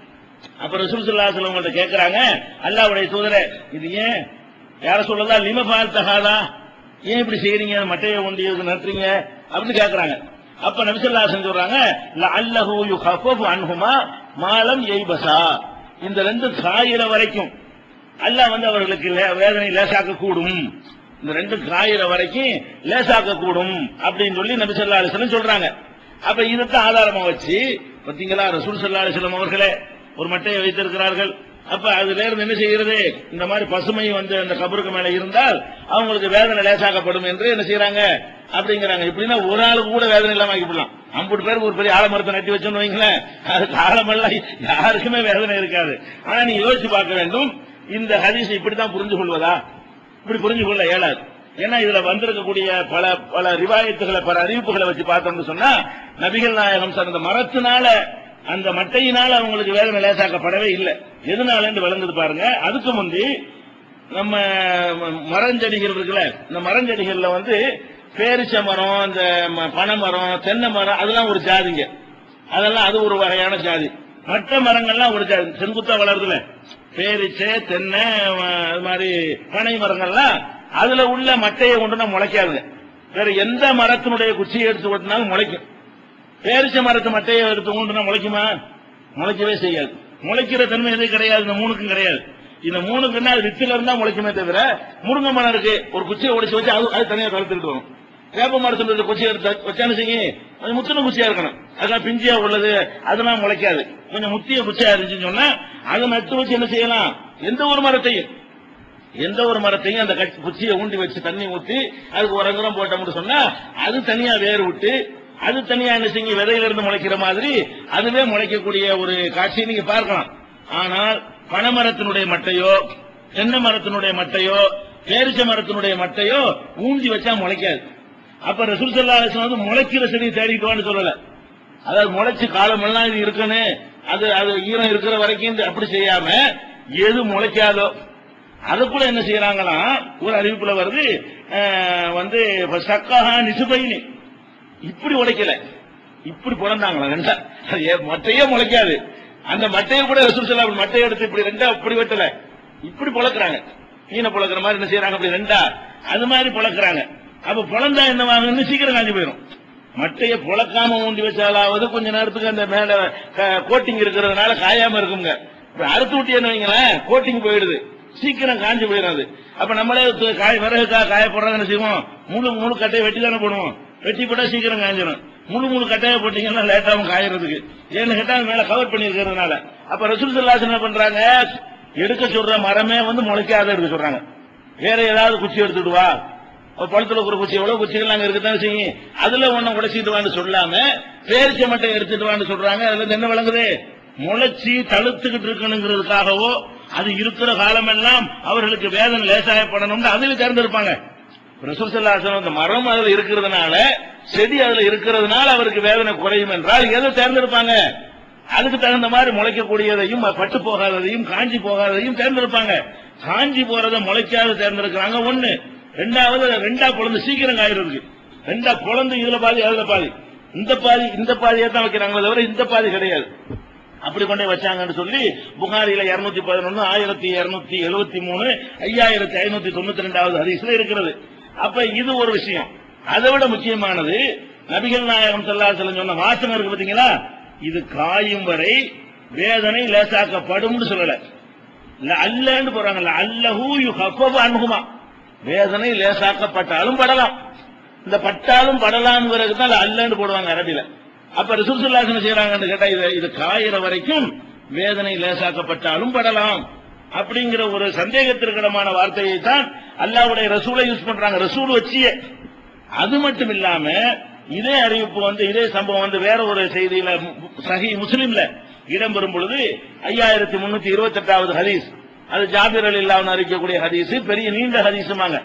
அப்ப ரசூல் ஸல்லல்லாஹு அலைஹி வஸல்லம் கேக்குறாங்க அல்லாஹ்வுடைய தூதரே இது ஏன் யார சொல்லதா லிம பால் தகாதா ஏன் இப்படி செய்றீங்க மட்டையை ஒண்டி நட்டுறீங்க அப்படின்னு கேக்குறாங்க அப்ப நபி ஸல்லல்லாஹு அலைஹி வஸல்லம் சொல்றாங்க லஅல்லஹு யுகஃபஃபு அன்ஹுமா மாலம் யைபஸா இந்த ரெண்டு காயிற வரைக்கும் அல்லாஹ் வந்து அவர்களுக்கு லே- வேதனை லேசாக்க கூடும் இந்த ரெண்டு காயிற வரைக்கும் லேசாக்க கூடும் அப்படின்னு சொல்லி நபி ஸல்லல்லாஹு அலைஹி வஸல்லம் சொல்றாங்க அப்ப இதைத்தான் ஆதாரமா வச்சு பாத்தீங்களா ரசூல் ஸல்லல்லாஹு அலைஹி வஸல்லம் அவர்களே ஒரு மட்டையை வைத்திருக்கிறார்கள் அப்ப அதுல இருந்து என்ன செய்கிறது இந்த மாதிரி பசுமை வந்து அந்த கபருக்கு மேல இருந்தால் அவங்களுக்கு வேதனை லேசாக்கப்படும் என்று என்ன செய்யறாங்க அப்படிங்கிறாங்க இப்படின்னா ஒரு ஆளுக்கு கூட வேதனை இல்லாம ஆக்கிவிடலாம் ஐம்பது பேருக்கு ஒரு பெரிய ஆலமரத்தை நட்டி வச்சோன்னு வைங்களேன் அதுக்கு ஆலமெல்லாம் யாருக்குமே வேதனை இருக்காது ஆனா நீ யோசிச்சு பார்க்க வேண்டும் இந்த ஹதீஸ் இப்படித்தான் புரிஞ்சு கொள்வதா இப்படி புரிஞ்சு கொள்ள இயலாது ஏன்னா இதுல வந்திருக்கக்கூடிய பல பல ரிவாயத்துகளை பல அறிவிப்புகளை வச்சு பார்த்தோம்னு சொன்னா நபிகள் நாயகம் சார்ந்த மரத்தினால அந்த மட்டையினால அவங்களுக்கு வேதனை லேசாக்கப்படவே இல்லை எதனாலன்னு விளங்குது பாருங்க அதுக்கு முந்தி நம்ம ம- மரஞ்செடிகள் இருக்குல்ல இந்த மரஞ்செடிகள்ல வந்து பேரிச்ச மரம் இந்த ம- பனை மரம் தென்னை மரம் அதெல்லாம் ஒரு ஜாதிங்க அதெல்லாம் அது ஒரு வகையான ஜாதி மற்ற மரங்கள்லாம் ஒரு ஜாதி செங்குத்தா வளருதுல பேரிச்சை தென்னை அஹ், அது மாதிரி பனை மரங்கள்லாம் அதுல உள்ள மட்டையை கொண்டுனா முளைக்காதுங்க வேற எந்த மரத்தினுடைய குச்சியை எடுத்து ஓட்டினாலும் முளைக்கும் பேரிச்ச மரத்து மட்டையை எடுத்து கொண்டுனா முளைக்குமா முளைக்கவே செய்யாது முளைக்கிற தன்மை எதுவும் கிடையாது இந்த மூணுக்கும் கிடையாது இந்த மூணுக்குன்னா அது வித்துல இருந்தா முளைக்குமே தவிர முருங்கை மரம் இருக்கு ஒரு குச்சியை உடைச்சு வச்சு அது அது தனியா கழுத்துட்டு வரும் வேப்ப மரத்துல இருக்க குச்சியை எடுத்து வச்சாலும் செய்ய கொஞ்சம் முத்தின குச்சியா இருக்கணும் அதெல்லாம் பிஞ்சியா உள்ளது அதெல்லாம் முளைக்காது கொஞ்சம் முத்திய குச்சியா இருந்துச்சுன்னு சொன்னா அதை நட்டு வச்சு என்ன செய்யலாம் எந்த ஒரு மரத்தையும் எந்த ஒரு மரத்தையும் அந்த கட்சி குச்சியை ஊண்டி வச்சு தண்ணி ஊத்தி அதுக்கு உரங்குறம் போட்டோம்னு சொன்னா அது தனியா வேர் விட்டு அது தனியா என்ன செய்ய விதையில இருந்து முளைக்கிற மாதிரி அதுவே முளைக்கக்கூடிய ஒரு காட்சியை நீங்க பார்க்கலாம் ஆனால் பனைமரத்தினுடைய மட்டையோ தென்னை மரத்தினுடைய மட்டையோ பேரிச்ச மரத்தினுடைய மட்டையோ ஊண்டி வச்சா முளைக்காது அப்ப ரசூல் ஸல்லல்லாஹு அலைஹி வஸல்லம் வந்து முளைக்கிற செடியை தேடிட்டு வான்னு சொல்லல அதாவது முளைச்சு காலமெல்லாம் இது இருக்கணும் அது அது ஈரம் இருக்கிற வரைக்கும் இந்த அப்படி செய்யாம எது முளைக்காதோ அது கூட என்ன செய்யறாங்களாம் ஒரு அறிவிப்புல வருது அஹ், வந்து சக்காஹா நிசுபைனி இப்படி உடைக்கல இப்படி பிறந்தாங்களா ரெண்டா அது ஏ- மட்டையே முளைக்காது அந்த மட்டையை கூட ரசூல் ஸல்லல்லாஹு அலைஹி மட்டையை எடுத்து இப்படி ரெண்டா இப்படி வெட்டல இப்படி பொளக்குறாங்க மீனை பொளக்குற மாதிரி என்ன செய்யறாங்க அப்படி ரெண்டா அது மாதிரி பொளக்குறாங்க அப்ப பொளந்தா என்னவாகுன்னு சீக்கிரம் காஞ்சி போயிடும் மட்டைய புழக்காம ஊண்டி வச்சாலாவது கொஞ்ச நேரத்துக்கு அந்த மேல கோட்டிங் இருக்கிறதுனால காயாம இருக்குங்க இப்ப அறுத்து விட்டு என்ன வைங்களேன் கோட்டிங் போயிடுது சீக்கிரம் காஞ்சு போயிடும் அது அப்ப நம்மளே து- காய் விறகு கா- காய போடுறது என்ன செய்வோம் முழு முழு கட்டையை வெட்டி தானே போடுவோம் வெட்டி போட்டா சீக்கிரம் காஞ்சிடும் முழு முழு கட்டையை போட்டீங்கன்னா லேட்டாவும் காயறதுக்கு ஏன்னு கேட்டா அது மேல கவர் பண்ணி இருக்கிறதுனால அப்ப ரசூல் சல்லாஸ் என்ன பண்றாங்க எடுக்க சொல்ற மரமே வந்து முளைக்காத எடுக்க சொல்றாங்க வேற ஏதாவது குச்சி எடுத்துட்டு வா ஒரு பழத்துல ஒரு குச்சி எவ்வளவு குச்சிகள் அங்க இருக்கத்தானே செய்யும் அதுல ஒண்ணு உடைச்சிட்டு வான்னு சொல்லாம பேரிச்ச மட்டை எடுத்துட்டு வான்னு சொல்றாங்க அதுல இருந்து என்ன விளங்குது முளைச்சி தழுத்துக்கிட்டு இருக்கணுங்கிறதுக்காகவோ அது இருக்கிற காலமெல்லாம் அவர்களுக்கு வேதனை லேசாயப்படணும்னு அதுல தேர்ந்தெடுப்பாங்க ரசூல் ஸல்லல்லாஹு அலைஹி வஸல்லம் அந்த மரம் அதுல இருக்கிறதுனால செடி அதுல இருக்கிறதுனால அவருக்கு வேதனை குறையும் என்றால் எதை தேர்ந்தெடுப்பாங்க அதுக்கு தகுந்த மாதிரி முளைக்கக்கூடியதையும் பட்டு போகாததையும் காஞ்சி போகாததையும் தேர்ந்தெடுப்பாங்க காஞ்சி போறதை முளைக்காத தேர்ந்தெடுக்கிறாங்க ஒண்ணு ரெண்டாவது ரெண்டா குழந்தை சீக்கிரம் காயிருக்கு ரெண்டா குழந்தை இதுல பாதி அதுல பாதி இந்த பாதி இந்த பாதியை தான் வைக்கிறாங்களே தவிர இந்த பாதி கிடையாது அப்படி கொண்டே வச்சாங்கன்னு சொல்லி புகாரில இருநூத்தி பதினொன்னு ஆயிரத்தி இருநூத்தி எழுபத்தி மூணு ஐயாயிரத்தி ஐநூத்தி தொண்ணூத்தி ரெண்டாவது ஹதீஸ்ல இருக்கிறது அப்ப இது ஒரு விஷயம் அதை விட முக்கியமானது நபிகள் நாயகம் ஸல்லல்லாஹு சொன்ன வாசகம் இருக்கு பாத்தீங்களா இது காயும் வரை வேதனை லேசாக்கப்படும் சொல்லல இல்ல அல்லன்னு போறாங்கல்ல அல்லஹூ யுஹஃபஃபு அன்ஹுமா வேதனை லேசாக்கப்பட்டாலும் படலாம் இந்த பட்டாலும் படலாம்ங்கிறது தான் அல்லன்னு போடுவாங்க அரபில அப்ப ரிசுல்லாசனம் செய்யறாங்கன்னு கேட்டா இது இது காயிற வரைக்கும் வேதனை லேசாக்கப்பட்டாலும் படலாம் அப்படிங்கிற ஒரு சந்தேகத்திற்கிடமான வார்த்தையை தான் அல்லாவுடைய ரசூலை யூஸ் பண்றாங்க ரசூல் வச்சியே அது மட்டும் இல்லாம இதே அறிவிப்பு வந்து இதே சம்பவம் வந்து வேற ஒரு செய்தியில மு- சஹி முஸ்லிம்ல இடம்பெறும் பொழுது ஐயாயிரத்தி முன்னூத்தி இருபத்தி எட்டாவது ஹதீஸ் அது ஜாபிர் அலி இல்லாமல் அறிவிக்கக்கூடிய ஹதீஸ் பெரிய நீண்ட ஹதீஸுமாங்க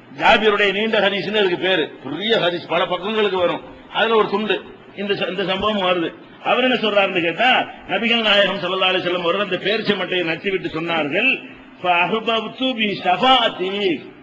ஜாபிருடைய நீண்ட ஹதீஸ்னு அதுக்கு பேரு பெரிய ஹதீஸ் பல பக்கங்களுக்கு வரும் அதுல ஒரு துண்டு இந்த ச- இந்த சம்பவம் வருது அவர் என்ன சொல்றாருன்னு கேட்டா நபிகள் நாயகம் ஸல்லல்லாஹு அலைஹி வஸல்லம் அவர்கள் அந்த பேரிச்சை மட்டையை நட்டி விட்டு சொன்னார்கள் "ஃபஅஹ்பப்து பி ஷஃபாஅத்தி."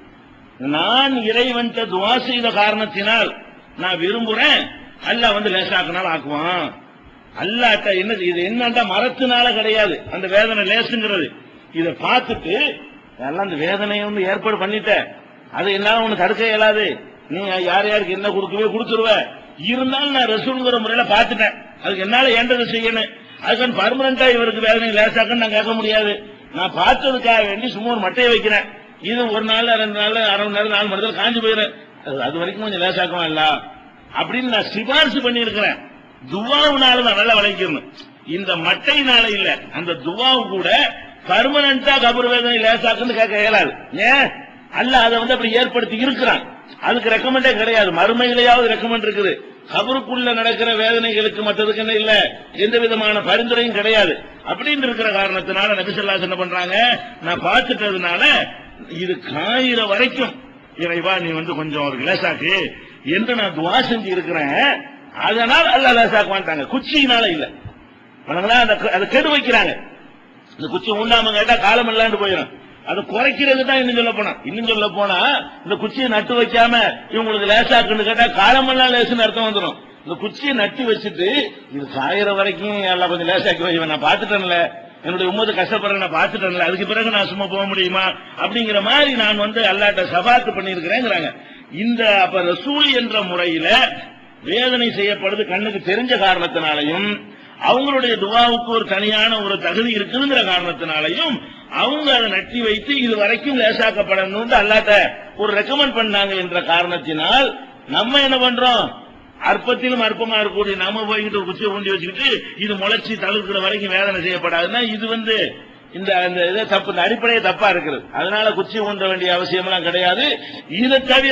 நான் இறைவன்ட்ட துவா செய்த காரணத்தினால் நான் விரும்புறேன் அல்லாஹ் வந்து லேசாக்கினால் ஆக்குவான் அல்லாட்ட என்ன இது என்னண்டா மரத்தினால கிடையாது அந்த வேதனை லேசுங்கிறது இத பார்த்துட்டு எல்லாம் அந்த வேதனையை வந்து ஏற்பாடு பண்ணிட்ட அது என்னால உனக்கு தடுக்க இயலாது நீ யார் யாருக்கு என்ன கொடுக்கவே கொடுத்துருவ இருந்தாலும் நான் ரசூல்ங்கிற முறையில பார்த்துட்டேன் அதுக்கு என்னால ஏண்டதை செய்யணும் அதுக்கு பர்மனண்டா இவருக்கு வேதனை லேசாக்குன்னு நான் கேட்க முடியாது நான் பார்த்ததுக்காக வேண்டி சும்மா ஒரு மட்டையை வைக்கிறேன் இது ஒரு நாள் ரெண்டு நாள் அரை மணி நேரம் நாலு மணி நேரம் காஞ்சி போயிடும் அது- அது வரைக்கும் கொஞ்சம் லேசாக்குமா இல்ல அப்படின்னு நான் சிபாரிசு பண்ணியிருக்கிறேன் துவாவுனால தான் நல்லா விளைக்கணும் இந்த மட்டையினால இல்ல அந்த துவாவு கூட பர்மனண்டா கபர் வேதனை லேசாக்குன்னு கேட்க இயலாது ஏன் அல்ல அதை வந்து அப்படி ஏற்படுத்தி இருக்கிறான் அதுக்கு ரெக்கமெண்டே கிடையாது மறுமையிலேயாவது ரெக்கமெண்ட் இருக்குது கபருக்குள்ள நடக்கிற வேதனைகளுக்கு மற்றதுக்கு என்ன இல்ல எந்த விதமான பரிந்துரையும் கிடையாது அப்படின்னு இருக்கிற காரணத்தினால நபிசல்லாஸ் என்ன பண்றாங்க நான் பார்த்துட்டதுனால இது காயிற வரைக்கும் இறைவா நீ வந்து கொஞ்சம் ஒரு லேசாக்கு என்று நான் துவா செஞ்சு இருக்கிறேன் அதனால் அல்ல லேசாக்குவான்ட்டாங்க குச்சியினால இல்ல வணங்களா அந்த அதை கெடு வைக்கிறாங்க இந்த குச்சி உண்டாம கேட்டா காலம் இல்லாண்டு போயிடும் அது குறைக்கிறது தான் இன்னும் சொல்ல போனா இன்னும் சொல்ல போனா இந்த குச்சியை நட்டு வைக்காம இவங்களுக்கு லேசாக்குன்னு கேட்டா காலமெல்லாம் லேசுன்னு அர்த்தம் வந்துடும் இந்த குச்சியை நட்டு வச்சுட்டு இது காயிற வரைக்கும் எல்லாம் கொஞ்சம் லேசாக்கி வை நான் பார்த்துட்டேன்ல என்னுடைய உம்மது கஷ்டப்படுற நான் பார்த்துட்டேன்ல அதுக்கு பிறகு நான் சும்மா போக முடியுமா அப்படிங்கிற மாதிரி நான் வந்து அல்லாட்ட சபாத்து பண்ணியிருக்கிறேங்கிறாங்க இந்த அப்ப ரசூல் என்ற முறையில வேதனை செய்யப்படுது கண்ணுக்கு தெரிஞ்ச காரணத்தினாலையும் அவங்களுடைய துவாவுக்கு ஒரு தனியான ஒரு தகுதி இருக்குங்கிற காரணத்தினாலையும் அவங்க அதை நட்டி வைத்து இது வரைக்கும் லேசாக்கப்படணும்னு அல்லாட்ட ஒரு ரெக்கமெண்ட் பண்ணாங்க என்ற காரணத்தினால் நம்ம என்ன பண்றோம் அற்பத்திலும் அற்பமா இருக்கக்கூடிய நம்ம போய்கிட்டு ஒரு குச்சியை ஊண்டி வச்சுக்கிட்டு இது முளைச்சி தவிர்க்கிற வரைக்கும் வேதனை செய்யப்படாதுன்னா இது வந்து இந்த அந்த இதை தப்பு இந்த அடிப்படையே தப்பா இருக்குது அதனால குச்சி ஊன்ற வேண்டிய அவசியம் எல்லாம் கிடையாது இதை தவிர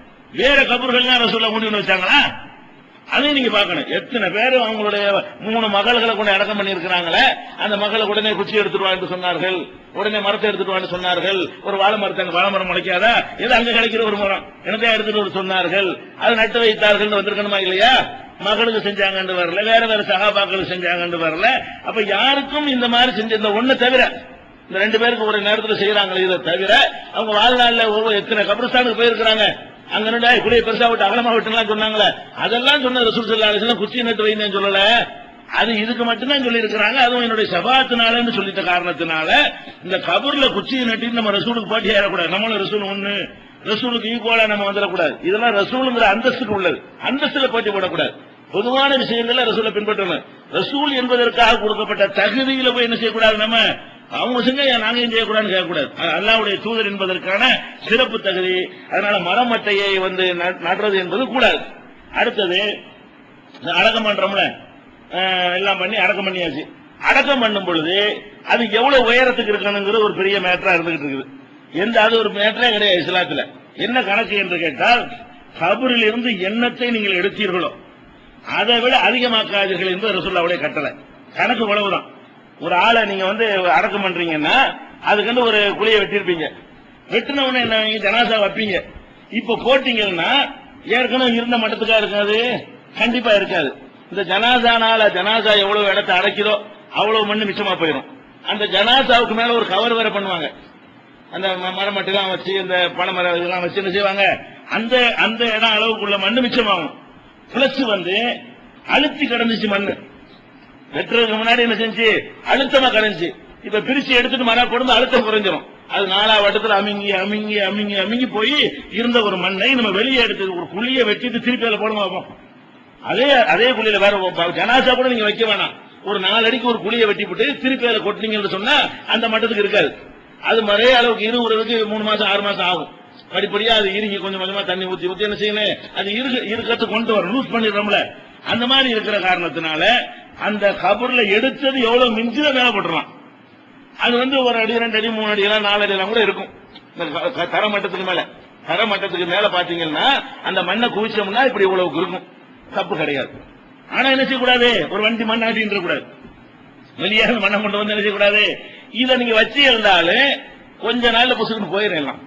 வேற கபர்கள்லாம் ரசூல்ல ஊண்டி ஒண்ணு வச்சாங்களா அதையும் நீங்க பார்க்கணும் எத்தனை பேர் அவங்களுடைய மூணு மகள்களை கொண்டு அடக்கம் பண்ணியிருக்கிறாங்களே அந்த மகளை உடனே குச்சி எடுத்துட்டு வான்னு சொன்னார்கள் உடனே மரத்தை எடுத்துட்டு வான்னு சொன்னார்கள் ஒரு வாழை மரத்தை அங்க வாழை மரம் முளைக்காதா இது அங்க கிடைக்கிற ஒரு மரம் என்னத்தையும் எடுத்துட்டு வர சொன்னார்கள் அதை நட்டு வைத்தார்கள் வந்திருக்கணுமா இல்லையா மகளுக்கு செஞ்சாங்கன்னு வரல வேற வேற சகாபாக்களுக்கு செஞ்சாங்கன்னு வரல அப்ப யாருக்கும் இந்த மாதிரி செஞ்ச இந்த ஒண்ணு தவிர இந்த ரெண்டு பேருக்கு ஒரு நேரத்துல செய்யறாங்களே இதை தவிர அவங்க வாழ்நாள்ல ஒவ்வொரு எத்தனை கபிரஸ்தானுக்கு போயிருக்கிறாங்க அங்க நின்று குடியை பெருசா விட்டு அகலமா விட்டுலாம் சொன்னாங்களே அதெல்லாம் சொன்ன ரசூல் சல்லா அலிஸ்லாம் குச்சி நட்டு வைன்னு சொல்லல அது இதுக்கு மட்டும்தான் சொல்லி இருக்கிறாங்க அதுவும் என்னுடைய சபாத்தினாலன்னு சொல்லிட்ட காரணத்தினால இந்த கபூர்ல குச்சியை நட்டி நம்ம ரசூலுக்கு பாட்டி ஏறக்கூடாது நம்மளும் ரசூல் ஒண்ணு ரசூலுக்கு ஈக்குவலா நம்ம வந்துடக்கூடாது இதெல்லாம் ரசூலுங்கிற அந்தஸ்துக்கு உள்ளது அந்தஸ்துல போட்டி போடக்கூடாது பொதுவான விஷயங்கள்ல ரசூலை பின்பற்றணும் ரசூல் என்பதற்காக கொடுக்கப்பட்ட தகுதியில போய் என்ன செய்யக்கூடாது நம்ம அவங்க செஞ்சா ஏன் நாங்க ஏன் செய்யக்கூடாதுன்னு கேட்கக்கூடாது அது அல்லாவுடைய தூதர் என்பதற்கான சிறப்பு தகுதி அதனால மரமட்டையை வந்து நட்- நடுறது என்பது கூடாது அடுத்தது இந்த அடக்கம் பண்றோம்ல அஹ், எல்லாம் பண்ணி அடக்கம் பண்ணியாச்சு அடக்கம் பண்ணும் பொழுது அது எவ்வளவு உயரத்துக்கு இருக்கணுங்கிறது ஒரு பெரிய மேட்டரா இருந்துகிட்டு இருக்குது எந்த அது ஒரு மேட்டரே கிடையாது இஸ்லாத்துல என்ன கணக்கு என்று கேட்டால் கபரில் இருந்து எண்ணத்தை நீங்கள் எடுத்தீர்களோ அதை விட அதிகமாக்காதீர்கள் என்பது ரசூல்லாவுடைய கட்டளை கணக்கு இவ்வளவுதான் ஒரு ஆளை நீங்க வந்து அடக்கம் பண்றீங்கன்னா அதுக்கு ஒரு குழியை வெட்டியிருப்பீங்க வெட்டின உடனே என்ன நீங்க ஜனாசா வைப்பீங்க இப்ப போட்டீங்கன்னா ஏற்கனவே இருந்த மட்டத்துக்கா இருக்காது கண்டிப்பா இருக்காது இந்த ஜனாசானால ஜனாசா எவ்வளவு இடத்தை அடைக்குதோ அவ்வளவு மண்ணு மிச்சமா போயிடும் அந்த ஜனாசாவுக்கு மேல ஒரு கவர் வேற பண்ணுவாங்க அந்த ம- மரமட்டெல்லாம் வச்சு இந்த பனைமரம் இதெல்லாம் வச்சு என்ன செய்வாங்க அந்த அந்த இடம் அளவுக்குள்ள மண்ணு மிச்சமாகும் பிளஸ் வந்து அழுத்தி கிடந்துச்சு மண்ணு வெட்டுறதுக்கு முன்னாடி என்ன செஞ்சு அழுத்தமா கிடந்துச்சு இப்ப பிரிச்சு எடுத்துட்டு மரம் கொடுத்து அழுத்தம் குறைஞ்சிரும் அது நாலா வட்டத்துல அமிங்கி அமிங்கி அமிங்கி அமிங்கி போய் இருந்த ஒரு மண்ணை நம்ம வெளியே எடுத்து ஒரு குழியை வெட்டிட்டு திருப்பி அதில் போடுமா பார்ப்போம் அதே அதே குழியில வேற ஒரு ஜனாசா கூட நீங்க வைக்க வேணாம் ஒரு நாலு அடிக்கு ஒரு குழியை வெட்டி போட்டு திருப்பி அதில் கொட்டினீங்கன்னு சொன்னா அந்த மட்டத்துக்கு இருக்காது அது மறைய அளவுக்கு இருவுறதுக்கு மூணு மாசம் ஆறு மாசம் ஆகும் படிப்படியா அது இறுகி கொஞ்சம் கொஞ்சமா தண்ணி ஊத்தி ஊத்தி என்ன செய்யணும் அது இருக்கு இருக்கத்து கொண்டு வரும் லூஸ் பண்ணிடுறோம்ல அந்த மாதிரி இருக்கிற காரணத்தினால அந்த கபர்ல எடுத்தது எவ்வளவு மிஞ்சில மேல போட்டுறான் அது வந்து ஒரு அடி ரெண்டு அடி மூணு அடி எல்லாம் நாலு அடி எல்லாம் கூட இருக்கும் இந்த க- க- தர மட்டத்துக்கு மேல தர மட்டத்துக்கு மேல பாத்தீங்கன்னா அந்த மண்ணை குவிச்சோம்னா இப்படி இவ்வளவுக்கு இருக்கும் தப்பு கிடையாது ஆனா என்ன செய்யக்கூடாது ஒரு வண்டி மண் ஆட்டின்ற கூடாது வெளியே இருந்து மண்ணை கொண்டு வந்து என்ன செய்யக்கூடாது இதை நீங்க வச்சு இருந்தாலும் கொஞ்ச நாள்ல புசுக்குன்னு போயிடும் எல்லாம்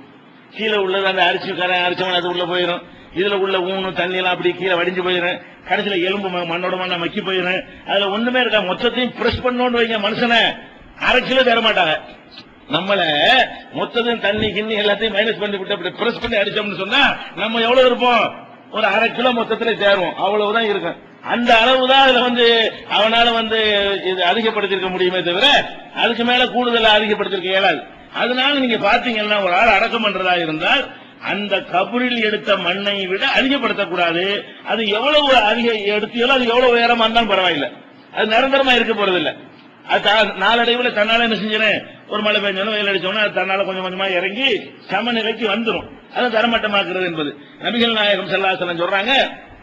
கீழே உள்ளது அந்த அரிசி கரை அரிச்சவன் அது உள்ள போயிடும் இதுல உள்ள ஊனு தண்ணி எல்லாம் அப்படி கீழே வடிஞ்சு போயிடும் கடைசியில எலும்பு ம- மண்ணோட மண்ணா மக்கி போயிடும் அதுல ஒண்ணுமே இருக்கா மொத்தத்தையும் பிரஸ் பண்ணோன்னு வைங்க மனுஷனை அரை கிலோ தர மாட்டாங்க நம்மள மொத்தத்தையும் தண்ணி கிண்ணி எல்லாத்தையும் மைனஸ் பண்ணி விட்டு அப்படி பிரஸ் பண்ணி அடிச்சோம்னு சொன்னா நம்ம எவ்வளவு இருப்போம் ஒரு அரை கிலோ மொத்தத்துல சேருவோம் அவ்வளவுதான் இருக்கும் அந்த அளவு தான் அதுல வந்து அவனால வந்து இது அதிகப்படுத்திருக்க முடியுமே தவிர அதுக்கு மேல கூடுதலா அதிகப்படுத்திருக்க இயலாது அதனால நீங்க பாத்தீங்கன்னா ஒரு ஆள் அடக்கம் பண்றதா இருந்தால் அந்த கபரில் எடுத்த மண்ணை விட அதிகப்படுத்தக்கூடாது அது எவ்வளவு அதிக எடுத்தியோ அது எவ்வளவு உயரமா இருந்தாலும் பரவாயில்லை அது நிரந்தரமா இருக்க போறதில்லை அது தா- நாளடைவுல தன்னால என்ன செஞ்சிடும் ஒரு மழை பெஞ்சோன்னு வெயில் அடிச்சோன்னா அது தன்னால கொஞ்சம் கொஞ்சமா இறங்கி சமநிலைக்கு வந்துரும் அதை தரமட்டமாக்குறது என்பது நபிகள் நாயகம் செல்லாசலம் சொல்றாங்க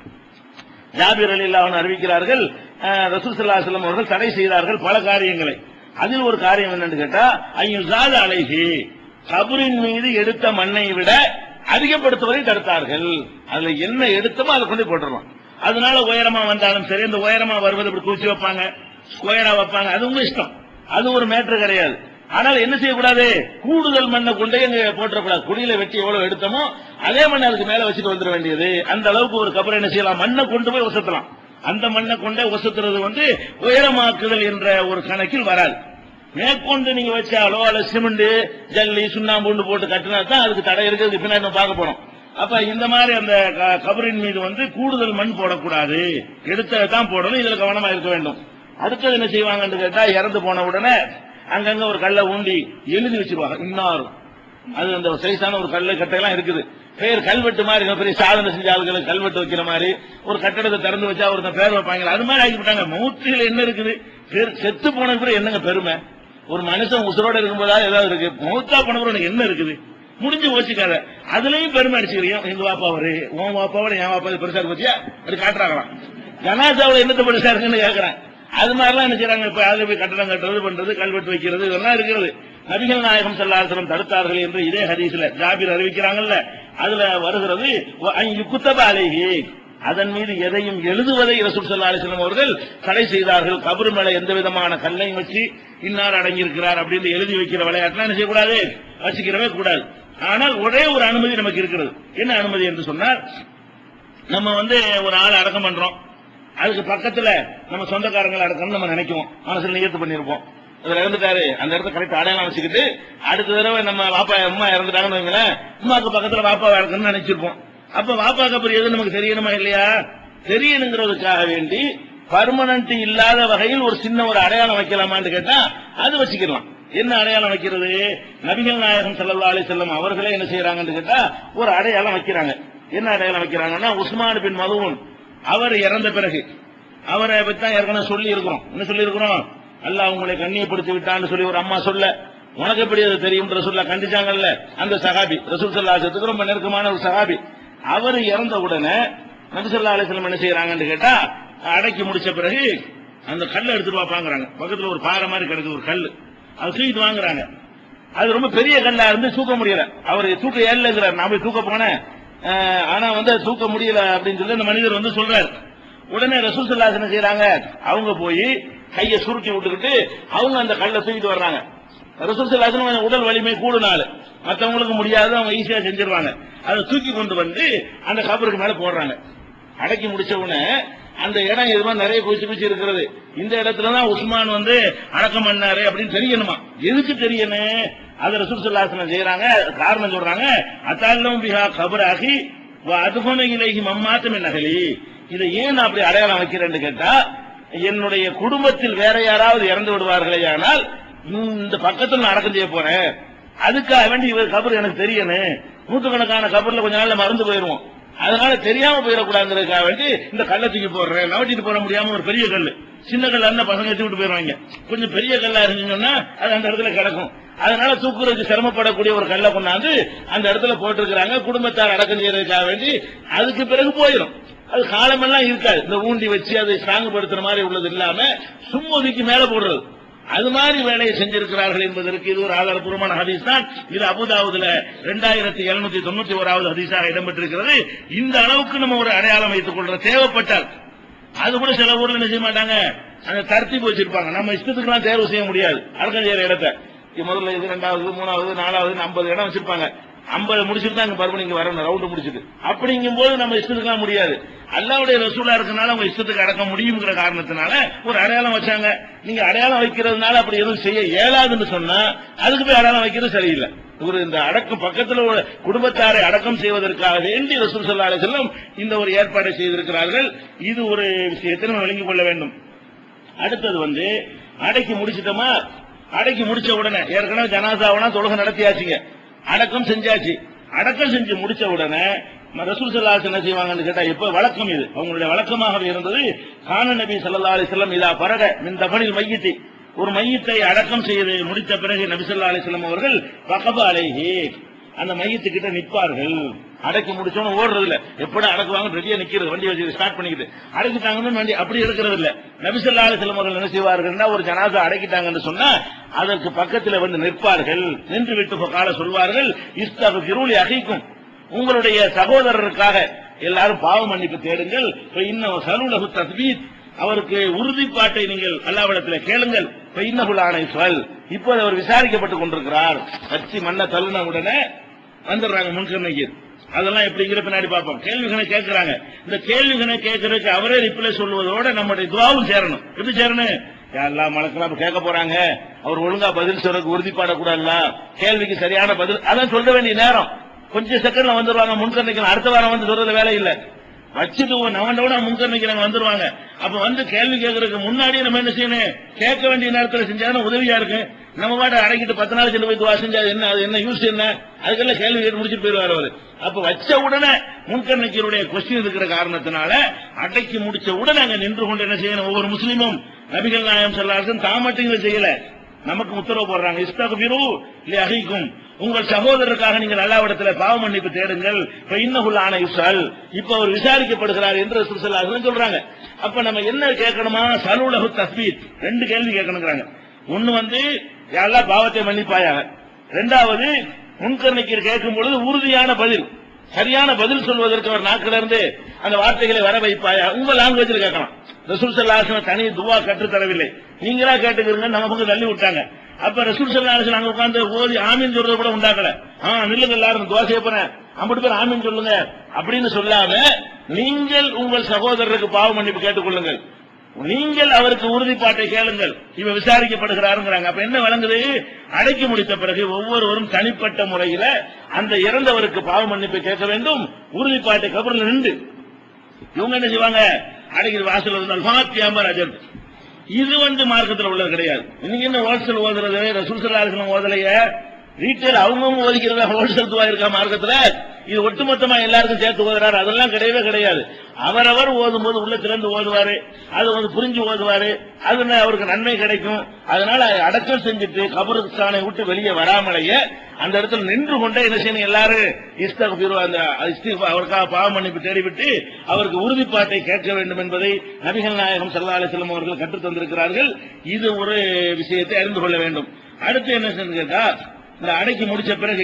ஜாபீர் அலி அல்லாஹ் அறிவிக்கிறார்கள் அஹ், ரசூல் ஸல்லல்லாஹு அலைஹி வஸல்லம் அவர்கள் தடை செய்தார்கள் பல காரியங்களை அதில் ஒரு காரியம் என்னன்னு கேட்டா ஐயுசாத அலைஹி கபரின் மீது எடுத்த மண்ணை விட அதிகப்படுத்துவதை தடுத்தார்கள் அதுல என்ன எடுத்தமோ அதை கொண்டு போட்டுறலாம் அதனால உயரமா வந்தாலும் சரி இந்த உயரமா வருவது இப்படி குச்சி வைப்பாங்க ஸ்கொயரா வைப்பாங்க அது உங்க இஷ்டம் அது ஒரு மேட்ரு கிடையாது ஆனால் என்ன செய்யக்கூடாது கூடுதல் மண்ணை கொண்டு எங்க போட்டுறக்கூடாது குடியில வெட்டி எவ்வளவு எடுத்தோமோ அதே மண்ணை அதுக்கு மேல வச்சுட்டு வந்துட வேண்டியது அந்த அளவுக்கு ஒரு கபரை என்ன செய்யலாம் மண்ணை கொண்டு போய் உசத்தலாம் அந்த மண்ணை கொண்டே உசத்துறது வந்து உயரமாக்குதல் என்ற ஒரு கணக்கில் வராது மேற்கொண்டு நீங்க வச்சாலோ அல்ல சிமெண்ட் ஜல்லி சுண்ணாம்புண்டு போட்டு கட்டினா தான் அதுக்கு தடை இருக்கிறதுக்கு பின்னாடி நம்ம பார்க்க போறோம் அப்ப இந்த மாதிரி அந்த க- கபரின் மீது வந்து கூடுதல் மண் போடக்கூடாது எடுத்ததை தான் போடணும் இதுல கவனமா இருக்க வேண்டும் அடுத்தது என்ன செய்வாங்கன்னு கேட்டா இறந்து போன உடனே அங்கங்க ஒரு கல்லை ஊண்டி எழுதி வச்சிருவாங்க இன்னார் அது அந்த சைஸான ஒரு கல்லு கட்டையெல்லாம் இருக்குது பேர் கல்வெட்டு மாதிரி இருக்கு. பெரிய சாதனை செஞ்ச ஆளுகளுக்கு கல்வெட்டு வைக்கிற மாதிரி ஒரு கட்டடத்தை திறந்து வச்சா ஒருத்தன் பேர் வைப்பாங்க அது மாதிரி ஆக்கிவிட்டாங்க மூத்தில என்ன இருக்குது பேர் செத்து போன பிறகு என்னங்க பெருமை ஒரு மனுஷன் உசுரோட இருக்கும்போதாவது ஏதாவது இருக்கு மூத்தா போன பிறகு உனக்கு என்ன இருக்குது முடிஞ்சு போச்சுக்காத அதுலயும் பெருமை அடிச்சுக்கிறீங்க எங்க வாப்பா அவரு உன் வாப்பாவோட என் வாப்பா இது பெருசா இருக்கு பத்தியா அப்படி காட்டுறாங்களாம் ஜனாசாவில் என்னத்த பெருசா இருக்குன்னு கேக்குறேன் அது மாதிரிலாம் என்ன செய்றாங்க இப்ப அதுல போய் கட்டடம் கட்டுறது பண்றது கல்வெட்டு வைக்கிறது இதெல்லாம் இருக்கிறது நபிகள் நாயகம் ஸல்லல்லாஹு தடுத்தார்கள் என்று இதே ஹதீஸ்ல ஜாபீர் அறிவிக்கிறாங்கல்ல அதுல வருகிறது குத்தப அலைஹி அதன் மீது எதையும் எழுதுவதை ரசூல் ஸல்லல்லாஹு அலைஹி வஸல்லம் அவர்கள் தடை செய்தார்கள் கபர் மேல எந்த விதமான கல்லையும் வச்சு இன்னார் அடங்கியிருக்கிறார் அப்படின்னு எழுதி வைக்கிற விளையாட்டுலாம் என்ன செய்யக்கூடாது வச்சுக்கிறவே கூடாது ஆனால் ஒரே ஒரு அனுமதி நமக்கு இருக்கிறது என்ன அனுமதி என்று சொன்னால் நம்ம வந்து ஒரு ஆள் அடக்கம் பண்றோம் அதுக்கு பக்கத்துல நம்ம சொந்தக்காரங்களை அடக்கணும்னு நம்ம நினைக்குவோம் மனசுல நியத்து பண்ணிருப்போம் அதுல இறந்துட்டாரு அந்த இடத்த கரெக்ட் அடையாளம் வச்சுக்கிட்டு அடுத்த தடவை நம்ம வாப்பா அம்மா இறந்துட்டாங்கன்னு வைங்களேன் அம்மாக்கு பக்கத்துல வாப்பா இறக்கணும்னு நினைச்சிருப்போம் அப்ப வாப்பாக்கு அப்புறம் எது நமக்கு தெரியணுமா இல்லையா தெரியணுங்கிறதுக்காக வேண்டி பர்மனன்ட் இல்லாத வகையில் ஒரு சின்ன ஒரு அடையாளம் வைக்கலாமான்னு கேட்டா அது வச்சுக்கலாம் என்ன அடையாளம் வைக்கிறது நபிகள் நாயகம் ஸல்லல்லாஹு அலைஹி வஸல்லம் அவர்களே என்ன செய்யறாங்கன்னு கேட்டா ஒரு அடையாளம் வைக்கிறாங்க என்ன அடையாளம் வைக்கிறாங்கன்னா உஸ்மான் பின் மதுவன் அவர் இறந்த பிறகு அவரை பத்தி தான் ஏற்கனவே சொல்லி இருக்கிறோம் என்ன சொல்லி இருக்கிறோம் அல்லாஹ் உங்களை கண்ணியப்படுத்தி விட்டான்னு சொல்லி ஒரு அம்மா சொல்ல உனக்கு எப்படி அது தெரியும் ரசூல்லா கண்டிச்சாங்கல்ல அந்த சகாபி ரசூல் சல்லாசத்துக்கு ரொம்ப நெருக்கமான ஒரு சகாபி அவர் இறந்த உடனே நபி ஸல்லல்லாஹு அலைஹி வஸல்லம் என்ன செய்யறாங்கன்னு கேட்டா அடக்கி முடிச்ச பிறகு அந்த கல்லை எடுத்துட்டு வாப்பாங்கிறாங்க பக்கத்துல ஒரு பாறை மாதிரி கிடக்குது ஒரு கல்லு அது தூக்கிட்டு வாங்குறாங்க அது ரொம்ப பெரிய கல்லா இருந்து தூக்க முடியல அவர் தூக்க ஏறலைங்கிறார் நான் போய் தூக்க போனேன் அஹ், ஆனா வந்து அது தூக்க முடியல அப்படின்னு சொல்லி அந்த மனிதர் வந்து சொல்றாரு உடனே ரசூல் சல்லாஸ் என்ன செய்யறாங்க அவங்க போய் கையை சுருட்டி விட்டுக்கிட்டு அவங்க அந்த கல்லை தூக்கிட்டு வர்றாங்க ரசூல் சல்லாஸ் கொஞ்சம் உடல் வலிமை கூடுனால மத்தவங்களுக்கு முடியாது அவங்க ஈஸியா செஞ்சிருவாங்க அதை தூக்கி கொண்டு வந்து அந்த கபருக்கு மேல போடுறாங்க அடக்கி முடிச்ச உடனே அந்த இடம் எதுவா நிறைய குச்சி குச்சி இருக்கிறது இந்த இடத்துல தான் உஸ்மான் வந்து அடக்கம் பண்ணாரு அப்படின்னு தெரியணுமா எதுக்கு தெரியணும் அது ரசூல் சல்லாசனம் செய்யறாங்க காரணம் சொல்றாங்க அத்தாலும் பிஹா கபராகி அதுபோன இலகி மம்மாத்தம் நகலி இதை ஏன் நான் அப்படி அடையாளம் வைக்கிறேன்னு கேட்டா என்னுடைய குடும்பத்தில் வேற யாராவது இறந்து விடுவார்களே ஆனால் இந்த பக்கத்துல நான் அடக்கம் செய்ய போறேன் அதுக்காக வேண்டி இவர் கபர் எனக்கு தெரியணும் நூற்றுக்கணக்கான கபர்ல கொஞ்ச நாள்ல மறந்து போயிருவோம் அதனால தெரியாம போயிடக்கூடாதுங்கிறதுக்காக வேண்டி இந்த கல்லை தூக்கி போடுறேன் நவட்டிட்டு போட முடியாம ஒரு பெரிய கல்லு சின்ன கல்லா இருந்தா பசங்க எடுத்து விட்டு போயிருவாங்க கொஞ்சம் பெரிய கல்லா இருந்துச்சுன்னா அது அந்த இடத்துல கிடக்கும் அதனால தூக்குறதுக்கு சிரமப்படக்கூடிய ஒரு கல்லை கொண்டாந்து அந்த இடத்துல போட்டிருக்கிறாங்க குடும்பத்தார் அடக்கம் செய்யறதுக்காக வேண்டி அதுக்கு பிறகு போயிடும் அது காலமெல்லாம் இருக்காது இந்த ஊண்டி வச்சு அதை ஸ்ட்ராங்குபடுத்துற மாதிரி உள்ளது இல்லாம சும்மதிக்கு மேல போடுறது அது மாதிரி வேலையை செஞ்சிருக்கிறார்கள் என்பதற்கு இது ஒரு ஆதாரபூர்வமான ஹதீஸ் தான் இது அபுதாவுதுல ரெண்டாயிரத்தி எழுநூத்தி தொண்ணூத்தி ஓராவது ஹதீஸாக இடம்பெற்றிருக்கிறது இந்த அளவுக்கு நம்ம ஒரு அடையாளம் வைத்துக் கொள்ற தேவைப்பட்டால் அது கூட சில ஊர்ல என்ன செய்ய மாட்டாங்க அந்த தர்த்திப்பு வச்சிருப்பாங்க நம்ம இஷ்டத்துக்குலாம் தேர்வு செய்ய முடியாது அடக்கம் செய்யற இடத்த இது முதல்ல இது ரெண்டாவது மூணாவது நாலாவது ஐம்பது இடம் வச்சிருப்பாங்க ஐம்பது முடிச்சுட்டு தான் இங்க மறுபடியும் இங்க வரணும் ரவுண்டு முடிச்சுட்டு அப்படிங்கும் போது நம்ம இஷ்டத்துக்குலாம் முடியாது அல்லாவுடைய ரசூலா இருக்கனால அவங்க இஷ்டத்துக்கு அடக்க முடியுங்கிற காரணத்தினால ஒரு அடையாளம் வச்சாங்க நீங்க அடையாளம் வைக்கிறதுனால அப்படி எதுவும் செய்ய இயலாதுன்னு சொன்னா அதுக்கு போய் அடையாளம் வைக்கிறது சரியில்லை ஒரு இந்த அடக்கம் பக்கத்துல உள்ள குடும்பத்தாரை அடக்கம் செய்வதற்காக வேண்டி ரசூல் ஸல்லல்லாஹு அலைஹி வஸல்லம் இந்த ஒரு ஏற்பாடை செய்திருக்கிறார்கள் இது ஒரு விஷயத்தை நம்ம விளங்கிக் கொள்ள வேண்டும் அடுத்தது வந்து அடக்கி முடிச்சிட்டோமா அடக்கி முடிச்ச உடனே ஏற்கனவே ஜனாசாவனா தொழுகை நடத்தியாச்சுங்க அடக்கம் செஞ்சாச்சு அடக்கம் செஞ்சு முடிச்ச உடனே ம- ரசூல் ஸல்லல்லாஹு என்ன செய்வாங்கன்னு கேட்டா எப்ப வழக்கம் இது அவங்களுடைய வழக்கமாக இருந்தது கான நபி ஸல்லல்லாஹு அலைஹி வஸல்லம் இதா பரக மின் தபனில் மையத்தை ஒரு மையத்தை அடக்கம் செய்து முடித்த பிறகு நபி ஸல்லல்லாஹு அலைஹி வஸல்லம் அவர்கள் வகப அலைஹி அந்த மையத்துக்கிட்ட நிற்பார்கள் அடக்கி முடிச்சோன்னு ஓடுறது இல்ல எப்படி அடக்குவாங்க ரெடியா நிக்கிறது வண்டி வச்சு ஸ்டார்ட் பண்ணிக்கிட்டு அடக்கிட்டாங்கன்னு வண்டி அப்படி இருக்கிறது இல்ல நபிசல்லா அலிஸ்லம் அவர்கள் என்ன செய்வார்கள்னா ஒரு ஜனாசா அடக்கிட்டாங்கன்னு சொன்னா அதற்கு பக்கத்துல வந்து நிற்பார்கள் நின்று விட்டு கால சொல்வார்கள் இஸ்தக திருளி அகைக்கும் உங்களுடைய சகோதரருக்காக எல்லாரும் பாவ மன்னிப்பு தேடுங்கள் இப்ப இன்னும் சலுலகு தஸ்பீத் அவருக்கு உறுதிப்பாட்டை நீங்கள் அல்லாவிடத்தில் கேளுங்கள் இப்ப இன்னகுலான சொல் இப்போது அவர் விசாரிக்கப்பட்டுக் கொண்டிருக்கிறார் கட்சி மண்ணை தள்ளின உடனே வந்துடுறாங்க முன்கர்ணைக்கு அதெல்லாம் எப்படிங்கிற பின்னாடி பார்ப்போம் கேள்விகளை கேட்கிறாங்க இந்த கேள்விகளை கேட்கறதுக்கு அவரே ரிப்ளை சொல்லுவதோட நம்முடைய துவாவும் சேரணும் எப்படி சேரணும் யாரெல்லாம் மலக்கெல்லாம் கேட்க போறாங்க அவர் ஒழுங்கா பதில் சொல்றதுக்கு உறுதிப்பாட கூடாதுல கேள்விக்கு சரியான பதில் அதான் சொல்ல வேண்டிய நேரம் கொஞ்சம் செகண்ட்ல வந்துருவாங்க முன்கர்ணைக்கு அடுத்த வாரம் வந்து சொல்றது வேலை இல்ல வச்சுட்டு நவண்டோட முன்கர்ணைக்கு வந்துருவாங்க அப்ப வந்து கேள்வி கேட்கறதுக்கு முன்னாடியே நம்ம என்ன செய்யணும் கேட்க வேண்டிய நேரத்துல செஞ்சாலும் உதவியா இருக்கு நம்ம பாட்டு அடக்கிட்டு பத்து நாள் சென்று போய் துவா செஞ்சா அது என்ன அது என்ன யூஸ் என்ன அதுக்கெல்லாம் கேள்வி கேட்டு முடிச்சுட்டு போயிருவாரு அவரு அப்ப வச்ச உடனே முன்கர்ணைக்கருடைய கொஸ்டின் இருக்கிற காரணத்தினால அடக்கி முடிச்ச உடனே அங்க நின்று கொண்டு என்ன செய்யணும் ஒவ்வொரு முஸ்லீமும் நபிகள் நாயம் சொல்லாசன் தான் மட்டும் இதை செய்யல நமக்கு உத்தரவு போடுறாங்க இஸ்தகுபிரு இல்லை அகிக்கும் உங்கள் சகோதரருக்காக நீங்கள் அல்லாவிடத்துல பாவ மன்னிப்பு தேடுங்கள் இப்ப இன்னகுல் ஆன யுசால் இப்ப அவர் விசாரிக்கப்படுகிறார் என்று சுசல்லாசன் சொல்றாங்க அப்ப நம்ம என்ன கேட்கணுமா சலுலகு தஸ்பீத் ரெண்டு கேள்வி கேட்கணுங்கிறாங்க ஒண்ணு வந்து யாரெல்லாம் பாவத்தை மன்னிப்பாயாக ரெண்டாவது முன்கர்ணிக்கு கேட்கும் பொழுது உறுதியான பதில் சரியான பதில் சொல்வதற்கு அவர் நாக்கில இருந்து அந்த வார்த்தைகளை வர வைப்பாயா உங்க லாங்குவேஜில் கேட்கலாம் ரசூல் சல்லாஹ் தனி துவா கற்றுத் தரவில்லை நீங்களா கேட்டுக்கிறீங்க நம்ம பக்கம் தள்ளி விட்டாங்க அப்ப ரசூல் சல்லாஹ் அங்க உட்கார்ந்து ஓதி ஆமீன் சொல்றது கூட உண்டாக்கல ஆ நில்லுங்க எல்லாரும் துவா செய்ய போறேன் ஐம்பது பேர் ஆமீன் சொல்லுங்க அப்படின்னு சொல்லாம நீங்கள் உங்கள் சகோதரருக்கு பாவ மன்னிப்பு கேட்டுக்கொள்ளுங்கள் நீங்கள் அவருக்கு உறுதிப்பாட்டை கேளுங்கள் இவ விசாரிக்கப்படுகிறாருங்கிறாங்க அப்ப என்ன வழங்குது அடக்கி முடித்த பிறகு ஒவ்வொருவரும் தனிப்பட்ட முறையில அந்த இறந்தவருக்கு பாவ மன்னிப்பு கேட்க வேண்டும் உறுதிப்பாட்டை கபரில் நின்று இவங்க என்ன செய்வாங்க அடக்கி வாசல் இருந்தால் ஃபாத்தியாம்பர் அஜர் இது வந்து மார்க்கத்தில் உள்ளது கிடையாது இன்னைக்கு என்ன ஹோல்சேல் ஓதுறது ரசூல் சல்லாஹ் ஓதலைய ரீட்டைல் அவங்கவுங்க ஓதிக்கிறதா ஹோல்சேல் துவா இருக்கா மார்க்கத்துல இது ஒட்டுமொத்தமா எல்லாருக்கும் சேர்த்து ஓதுறாரு அதெல்லாம் கிடையவே கிடையாது அவரவர் ஓதும் போது உள்ள திறந்து ஓதுவாரு அது வந்து புரிஞ்சு ஓதுவாரு அது அவருக்கு நன்மை கிடைக்கும் அதனால அடக்கம் செஞ்சுட்டு கபருஸ்தானை விட்டு வெளியே வராமலேயே அந்த இடத்துல நின்று கொண்டே என்ன செய்யணும் எல்லாரும் இஸ்தகபீர் அந்த இஸ்திஃபா அவருக்காக பாவ மன்னிப்பு தேடிவிட்டு அவருக்கு உறுதிப்பாட்டை கேட்க வேண்டும் என்பதை நபிகள் நாயகம் சல்லா அலிஸ்லாம் அவர்கள் கற்றுத் தந்திருக்கிறார்கள் இது ஒரு விஷயத்தை அறிந்து கொள்ள வேண்டும் அடுத்து என்ன செய்யணும் கேட்டா இந்த அடக்கி முடிச்ச பிறகு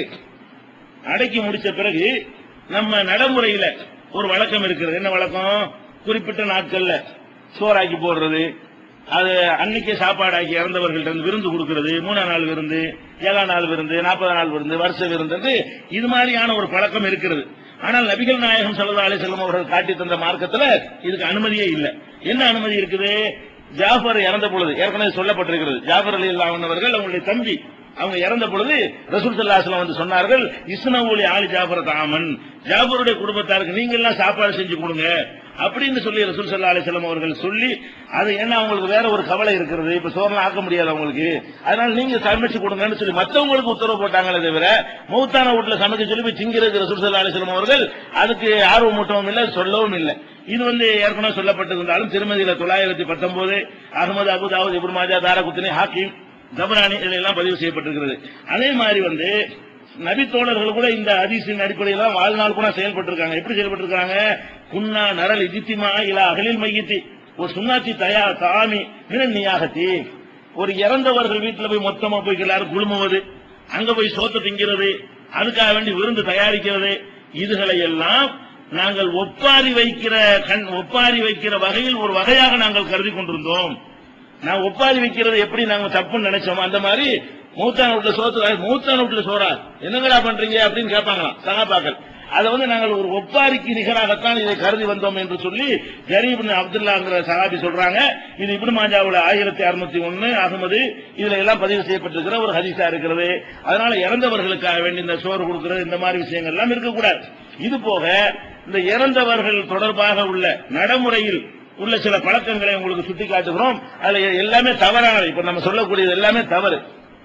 அடக்கி முடிச்ச பிறகு நம்ம நடைமுறையில ஒரு வழக்கம் இருக்கிறது என்ன வழக்கம் குறிப்பிட்ட நாட்கள்ல சோறாக்கி போடுறது அது அன்னைக்கே சாப்பாடாக்கி இறந்தவர்கள்ட்ட இருந்து விருந்து கொடுக்கிறது மூணாம் நாள் விருந்து ஏழாம் நாள் விருந்து நாற்பதாம் நாள் விருந்து வருஷ விருந்து இது மாதிரியான ஒரு பழக்கம் இருக்கிறது ஆனால் நபிகள் நாயகம் சல்லா அலிசல்லம் அவர்கள் காட்டி தந்த மார்க்கத்துல இதுக்கு அனுமதியே இல்லை என்ன அனுமதி இருக்குது ஜாஃபர் இறந்த பொழுது ஏற்கனவே சொல்லப்பட்டிருக்கிறது ஜாஃபர் அலி அவர்கள் அவங்களுடைய தம்பி அவங்க இறந்த பொழுது ரசூல் சல்லாஸ்லாம் வந்து சொன்னார்கள் இஸ்னவுலி ஆலி ஜாஃபர் தாமன் ஜாஃபருடைய குடும்பத்தாருக்கு நீங்க எல்லாம் சாப்பாடு செஞ்சு கொடுங்க அப்படின்னு சொல்லி ரசூல் சல்லா அலிஸ்லாம் அவர்கள் சொல்லி அது என்ன அவங்களுக்கு வேற ஒரு கவலை இருக்கிறது இப்ப சோழன் ஆக்க முடியாது அவங்களுக்கு அதனால நீங்க சமைச்சு கொடுங்கன்னு சொல்லி மத்தவங்களுக்கு உத்தரவு போட்டாங்களே தவிர மௌத்தான வீட்டுல சமைக்க சொல்லி போய் திங்கிறது ரசூல் சல்லா அலிஸ்லாம் அவர்கள் அதுக்கு ஆர்வம் மூட்டவும் இல்லை சொல்லவும் இல்லை இது வந்து ஏற்கனவே சொல்லப்பட்டிருந்தாலும் திருமதியில தொள்ளாயிரத்தி பத்தொன்பது அகமது அபுதாவுத் இபுர் மாஜா தாரகுத்தினி ஹாக்கிம் ஜபரானி இதெல்லாம் பதிவு செய்யப்பட்டிருக்கிறது அதே மாதிரி வந்து நபி தோழர்கள் கூட இந்த அதிசின் அடிப்படையில வாழ்நாள் கூட செயல்பட்டிருக்காங்க எப்படி செயல்பட்டிருக்காங்க குன்னா நரல் இஜித்திமா இலா அகலில் மையத்தி ஒரு சுண்ணாச்சி தயா தாமி நியாகத்தி ஒரு இறந்தவர்கள் வீட்டுல போய் மொத்தமா போய் எல்லாரும் குழுமுவது அங்க போய் சோத்த திங்கிறது அதுக்காக வேண்டி விருந்து தயாரிக்கிறது இதுகளை எல்லாம் நாங்கள் ஒப்பாரி வைக்கிற கண் ஒப்பாரி வைக்கிற வகையில் ஒரு வகையாக நாங்கள் கருதி கொண்டிருந்தோம் நான் ஒப்பாரி வைக்கிறது எப்படி நாங்க தப்புன்னு நினைச்சோமோ அந்த மாதிரி மூத்தான வீட்டுல சோத்து மூத்தான வீட்டுல சோறா என்னங்கடா பண்றீங்க அப்படின்னு கேட்பாங்களாம் சகாபாக்கள் அதை வந்து நாங்கள் ஒரு ஒப்பாரிக்கு நிகராகத்தான் இதை கருதி வந்தோம் என்று சொல்லி ஜரீப் இப்னு அப்துல்லாங்கிற சஹாபி சொல்றாங்க இது இப்னு மாஜாவுல ஆயிரத்தி அறுநூத்தி ஒன்னு அகமது இதுல எல்லாம் பதிவு செய்யப்பட்டிருக்கிற ஒரு ஹதீஸா இருக்கிறது அதனால இறந்தவர்களுக்காக வேண்டி இந்த சோறு கொடுக்கிறது இந்த மாதிரி விஷயங்கள் எல்லாம் இருக்கக்கூடாது இது போக இந்த இறந்தவர்கள் தொடர்பாக உள்ள நடைமுறையில் உள்ள சில பழக்கங்களை உங்களுக்கு சுட்டி காட்டுகிறோம் அதுல எல்லாமே தவறானது இப்ப நம்ம சொல்லக்கூடியது எல்லாமே தவறு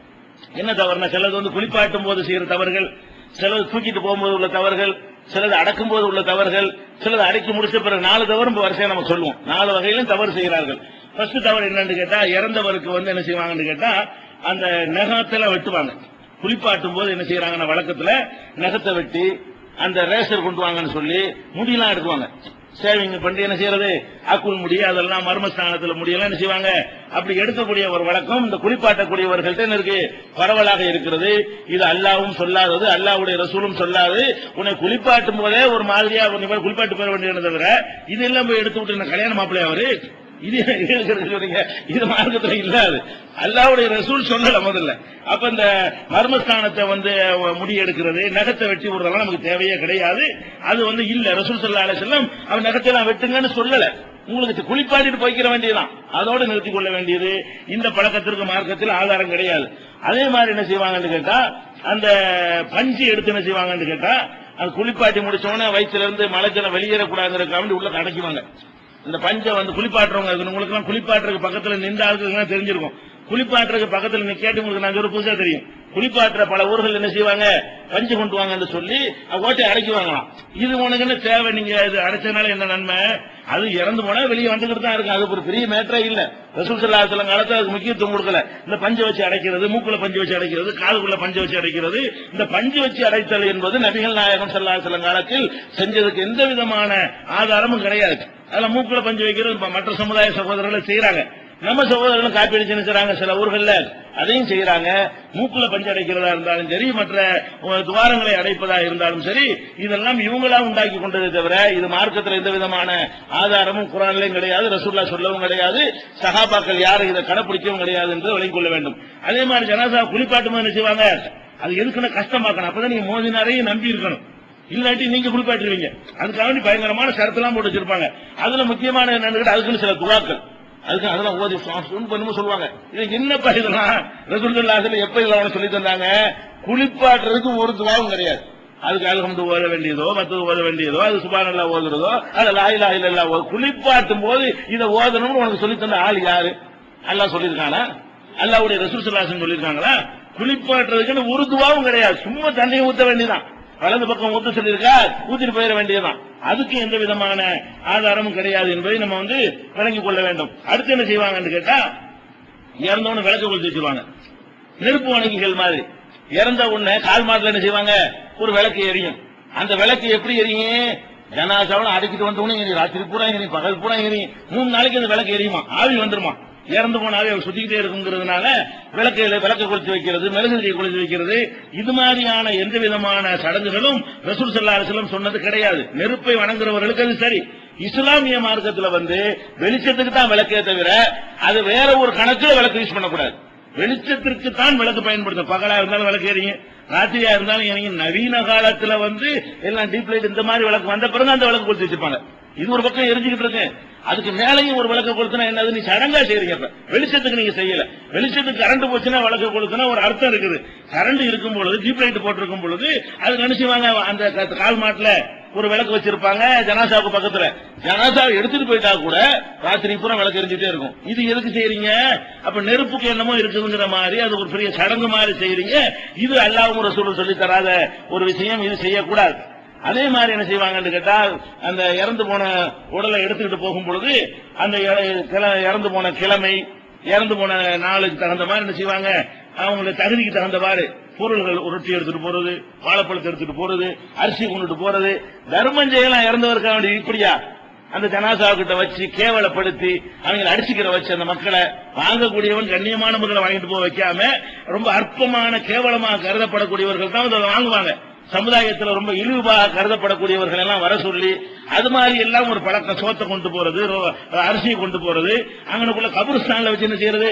என்ன தவறுனா சிலது வந்து குளிப்பாட்டும் போது செய்யற தவறுகள் சிலது தூக்கிட்டு போகும்போது உள்ள தவறுகள் சிலது அடக்கும் போது உள்ள தவறுகள் சிலது அடக்கி முடிச்ச பிறகு நாலு தவறு இப்ப வரிசையா நம்ம சொல்லுவோம் நாலு வகையிலும் தவறு செய்கிறார்கள் ஃபர்ஸ்ட் தவறு என்னன்னு கேட்டா இறந்தவருக்கு வந்து என்ன செய்வாங்கன்னு கேட்டா அந்த நகத்துல வெட்டுவாங்க குளிப்பாட்டும் போது என்ன செய்யறாங்கன்னா வழக்கத்துல நகத்தை வெட்டி அந்த ரேசர் கொண்டு வாங்கன்னு சொல்லி முடியெல்லாம் எடுக்குவாங்க சேவிங் பண்ணி என்ன செய்யறது அக்குள் முடி அதெல்லாம் மர்மஸ்தானத்துல முடியெல்லாம் என்ன செய்வாங்க அப்படி எடுக்கக்கூடிய ஒரு வழக்கம் இந்த குளிப்பாட்டக்கூடியவர்கள்ட்ட என்ன இருக்கு பரவலாக இருக்கிறது இது அல்லாவும் சொல்லாதது அல்லாவுடைய ரசூலும் சொல்லாது உன்னை குளிப்பாட்டும் போதே ஒரு மாதிரியா ஒரு நிமிடம் குளிப்பாட்டு பெற வேண்டியது தவிர இது எல்லாம் போய் எடுத்து விட்டு என்ன கல்யாண மாப்பிள்ளை அவரு இது இருக்கிறது சொல்றீங்க இது மார்க்கத்துல இல்லாது அல்லாவுடைய ரசூல் சொல்லல முதல்ல அப்ப இந்த மர்மஸ்தானத்தை வந்து முடி எடுக்கிறது நகத்தை வெட்டி விடுறதெல்லாம் நமக்கு தேவையே கிடையாது அது வந்து இல்ல ரசூல் சல்லா அலி செல்லம் அவன் நகத்தெல்லாம் வெட்டுங்கன்னு சொல்லல உங்களுக்கு குளிப்பாட்டிட்டு போய்க்கிற வேண்டியதுதான் அதோடு நிறுத்திக் கொள்ள வேண்டியது இந்த பழக்கத்திற்கு மார்க்கத்தில் ஆதாரம் கிடையாது அதே மாதிரி என்ன செய்வாங்கன்னு கேட்டா அந்த பஞ்சு எடுத்து என்ன செய்வாங்கன்னு கேட்டா அது குளிப்பாட்டி முடிச்சோடனே வயிற்றுல இருந்து மலைச்சல வெளியேறக்கூடாதுங்கிறதுக்காக உள்ள அடைக்குவாங்க இந்த பஞ்சை வந்து குளிப்பாட்டுறவங்க உங்களுக்கு எல்லாம் குளிப்பாட்டுறதுக்கு பக்கத்துல நின்ற ஆளுக்கு தெரிஞ்சிருக்கும் குளிப்பாட்டுறதுக்கு பக்கத்துல நீ கேட்டு உங்களுக்கு நான் ஒரு புதுசா தெரியும் குளிப்பாட்டுற பல ஊர்கள் என்ன செய்வாங்க பஞ்சு கொண்டு வாங்கன்னு சொல்லி ஓட்டை அடைக்குவாங்களாம் இது உனக்கு என்ன தேவை நீங்க இது அடைச்சனால என்ன நன்மை அது இறந்து போனா வெளியே வந்துகிட்டு தான் இருக்கு அது ஒரு பெரிய மேட்டரே இல்ல ரசூல் சல்லா சில காலத்துல அதுக்கு முக்கியத்துவம் கொடுக்கல இந்த பஞ்சை வச்சு அடைக்கிறது மூக்குல பஞ்சு வச்சு அடைக்கிறது காதுக்குள்ள பஞ்சு வச்சு அடைக்கிறது இந்த பஞ்சு வச்சு அடைத்தல் என்பது நபிகள் நாயகம் சல்லா சில காலத்தில் செஞ்சதுக்கு எந்த விதமான ஆதாரமும் கிடையாது அதுல மூக்குல பஞ்சு வைக்கிறது மற்ற சமுதாய சகோதரர்கள் செய்யறாங்க நம்ம சகோதரர்களும் காப்பி அடிச்சு நினைச்சாங்க சில ஊர்கள்ல அதையும் செய்யறாங்க மூக்குல பஞ்சு அடைக்கிறதா இருந்தாலும் சரி மற்ற துவாரங்களை அடைப்பதா இருந்தாலும் சரி இதெல்லாம் இவங்களா உண்டாக்கி கொண்டதை தவிர இது மார்க்கத்தில் எந்த விதமான ஆதாரமும் குரான்லையும் கிடையாது ரசூல்லா சொல்லவும் கிடையாது சகாபாக்கள் யாரும் இதை கடைப்பிடிக்கவும் கிடையாது என்று விளங்கிக் கொள்ள வேண்டும் அதே மாதிரி ஜனாசா குளிப்பாட்டும் போது என்ன செய்வாங்க அது எதுக்குன்னு கஷ்டமாக்கணும் அப்பதான் நீங்க மோதினாரையும் நம்பி இருக்கணும் இல்லாட்டி நீங்க குளிப்பாட்டுருவீங்க அதுக்காக வேண்டி பயங்கரமான சரத்தெல்லாம் போட்டு வச்சிருப்பாங்க அதுல முக்கியமான என்னன்னு அதுக்குன்னு சில துவாக்கள் அதுக்கு அதெல்லாம் ஓதி பண்ணுமோ சொல்லுவாங்க இது என்னப்பா இதெல்லாம் ரசூலுல்லாஹில எப்ப இதெல்லாம் சொல்லி தந்தாங்க குளிப்பாட்டுறதுக்கு ஒரு துவாவும் கிடையாது அதுக்கு அல்ஹம்து ஓத வேண்டியதோ மத்தது ஓத வேண்டியதோ அது சுபானல்லா ஓதுறதோ அது லாயிலா இல்லல்லா குளிப்பாட்டும் போது இதை ஓதணும்னு உனக்கு சொல்லி தந்த ஆள் யாரு அல்லாஹ் சொல்லியிருக்கானா அல்லாவுடைய ரசூல் சல்லாசன் சொல்லியிருக்காங்களா குளிப்பாட்டுறதுக்குன்னு ஒரு துவாவும் கிடையாது சும்மா தண்ணியை ஊத்த வேண்டியதான் வலது பக்கம் ஊத்த சொல்லியிருக்கா ஊத்திட்டு போயிட வேண்டியதுதான் அதுக்கு எந்த விதமான ஆதாரமும் கிடையாது என்பதை நம்ம வந்து விளங்கிக் கொள்ள வேண்டும் அடுத்து என்ன செய்வாங்கன்னு கேட்டா இறந்தவனு விளக்கு கொளுத்தி வச்சிருவாங்க நெருப்பு வணங்கிகள் மாதிரி இறந்த உடனே கால் மாட்டுல என்ன செய்வாங்க ஒரு விளக்கு எரியும் அந்த விளக்கு எப்படி எரியும் ஜனாசாவில் அடிக்கிட்டு வந்தவனே எரியும் ராத்திரி பூரா எரியும் பகல் பூரா எரியும் மூணு நாளைக்கு அந்த விளக்கு எரியுமா ஆவி வந்துருமா இறந்து போனாவே அவர் சுத்திக்கிட்டே இருக்குங்கிறதுனால விளக்கு விளக்கு கொளுத்தி வைக்கிறது மெழுகுதிரியை கொளுத்தி வைக்கிறது இது மாதிரியான எந்த விதமான சடங்குகளும் ரசூல் சல்லா அலிஸ்லம் சொன்னது கிடையாது நெருப்பை வணங்குறவர்களுக்கு அது சரி இஸ்லாமிய மார்க்கத்துல வந்து வெளிச்சத்துக்கு தான் விளக்கே தவிர அது வேற ஒரு கணக்குல விளக்கு யூஸ் பண்ணக்கூடாது வெளிச்சத்திற்கு தான் விளக்கு பயன்படுத்தும் பகலா இருந்தாலும் விளக்கு எரியும் ராத்திரியா இருந்தாலும் எரியும் நவீன காலத்துல வந்து எல்லாம் டீப் லைட் இந்த மாதிரி விளக்கு வந்த பிறகு அந்த விளக்கு கொளுத்தி வச்சிருப்பாங்க இது ஒரு பக்கம் எரிஞ்சுக்கிட்டு இருக்கு அதுக்கு மேலையும் ஒரு விளக்கு கொளுத்தினா என்னது நீ சடங்கா செய்றீங்க இப்ப வெளிச்சத்துக்கு நீங்க செய்யல வெளிச்சத்துக்கு கரண்ட் போச்சுன்னா விளக்கு கொளுத்தினா ஒரு அர்த்தம் இருக்குது கரண்ட் இருக்கும் பொழுது டீப் லைட் போட்டிருக்கும் பொழுது அது நினைச்சுவாங்க அந்த கால் மாட்டுல ஒரு விளக்கு வச்சிருப்பாங்க ஜனாசாவுக்கு பக்கத்துல ஜனாசாவை எடுத்துட்டு போயிட்டா கூட ராத்திரி பூரா விளக்கு எரிஞ்சுட்டே இருக்கும் இது எதுக்கு செய்யறீங்க அப்ப நெருப்புக்கு என்னமோ இருக்குதுங்கிற மாதிரி அது ஒரு பெரிய சடங்கு மாதிரி செய்யறீங்க இது அல்லாவும் ரசூலும் சொல்லி தராத ஒரு விஷயம் இது செய்யக்கூடாது அதே மாதிரி என்ன செய்வாங்கன்னு கேட்டா அந்த இறந்து போன உடலை எடுத்துக்கிட்டு போகும் பொழுது அந்த இறந்து போன கிழமை இறந்து போன நாளுக்கு தகுந்த மாதிரி என்ன செய்வாங்க அவங்களுடைய தகுதிக்கு தகுந்தவாறு பொருள்கள் ரொட்டி எடுத்துட்டு போறது வாழைப்பழத்தை எடுத்துட்டு போறது அரிசி கொண்டுட்டு போறது தர்மம் செய்யலாம் இறந்தவருக்காக வேண்டி இப்படியா அந்த ஜனாசா கிட்ட வச்சு கேவலப்படுத்தி அவங்களை அடிச்சுக்கிற வச்சு அந்த மக்களை வாங்கக்கூடியவன் கண்ணியமான மக்களை வாங்கிட்டு போக வைக்காம ரொம்ப அற்பமான கேவலமாக கருதப்படக்கூடியவர்கள் தான் அதை வாங்குவாங்க சமுதாயத்தில் ரொம்ப இழிவாக கருதப்படக்கூடியவர்கள் எல்லாம் வர சொல்லி அது மாதிரி எல்லாம் ஒரு பழக்கம் சோத்தை கொண்டு போறது அரிசியை கொண்டு போறது அங்கனுக்குள்ள கபுரஸ்தான்ல வச்சு என்ன செய்யறது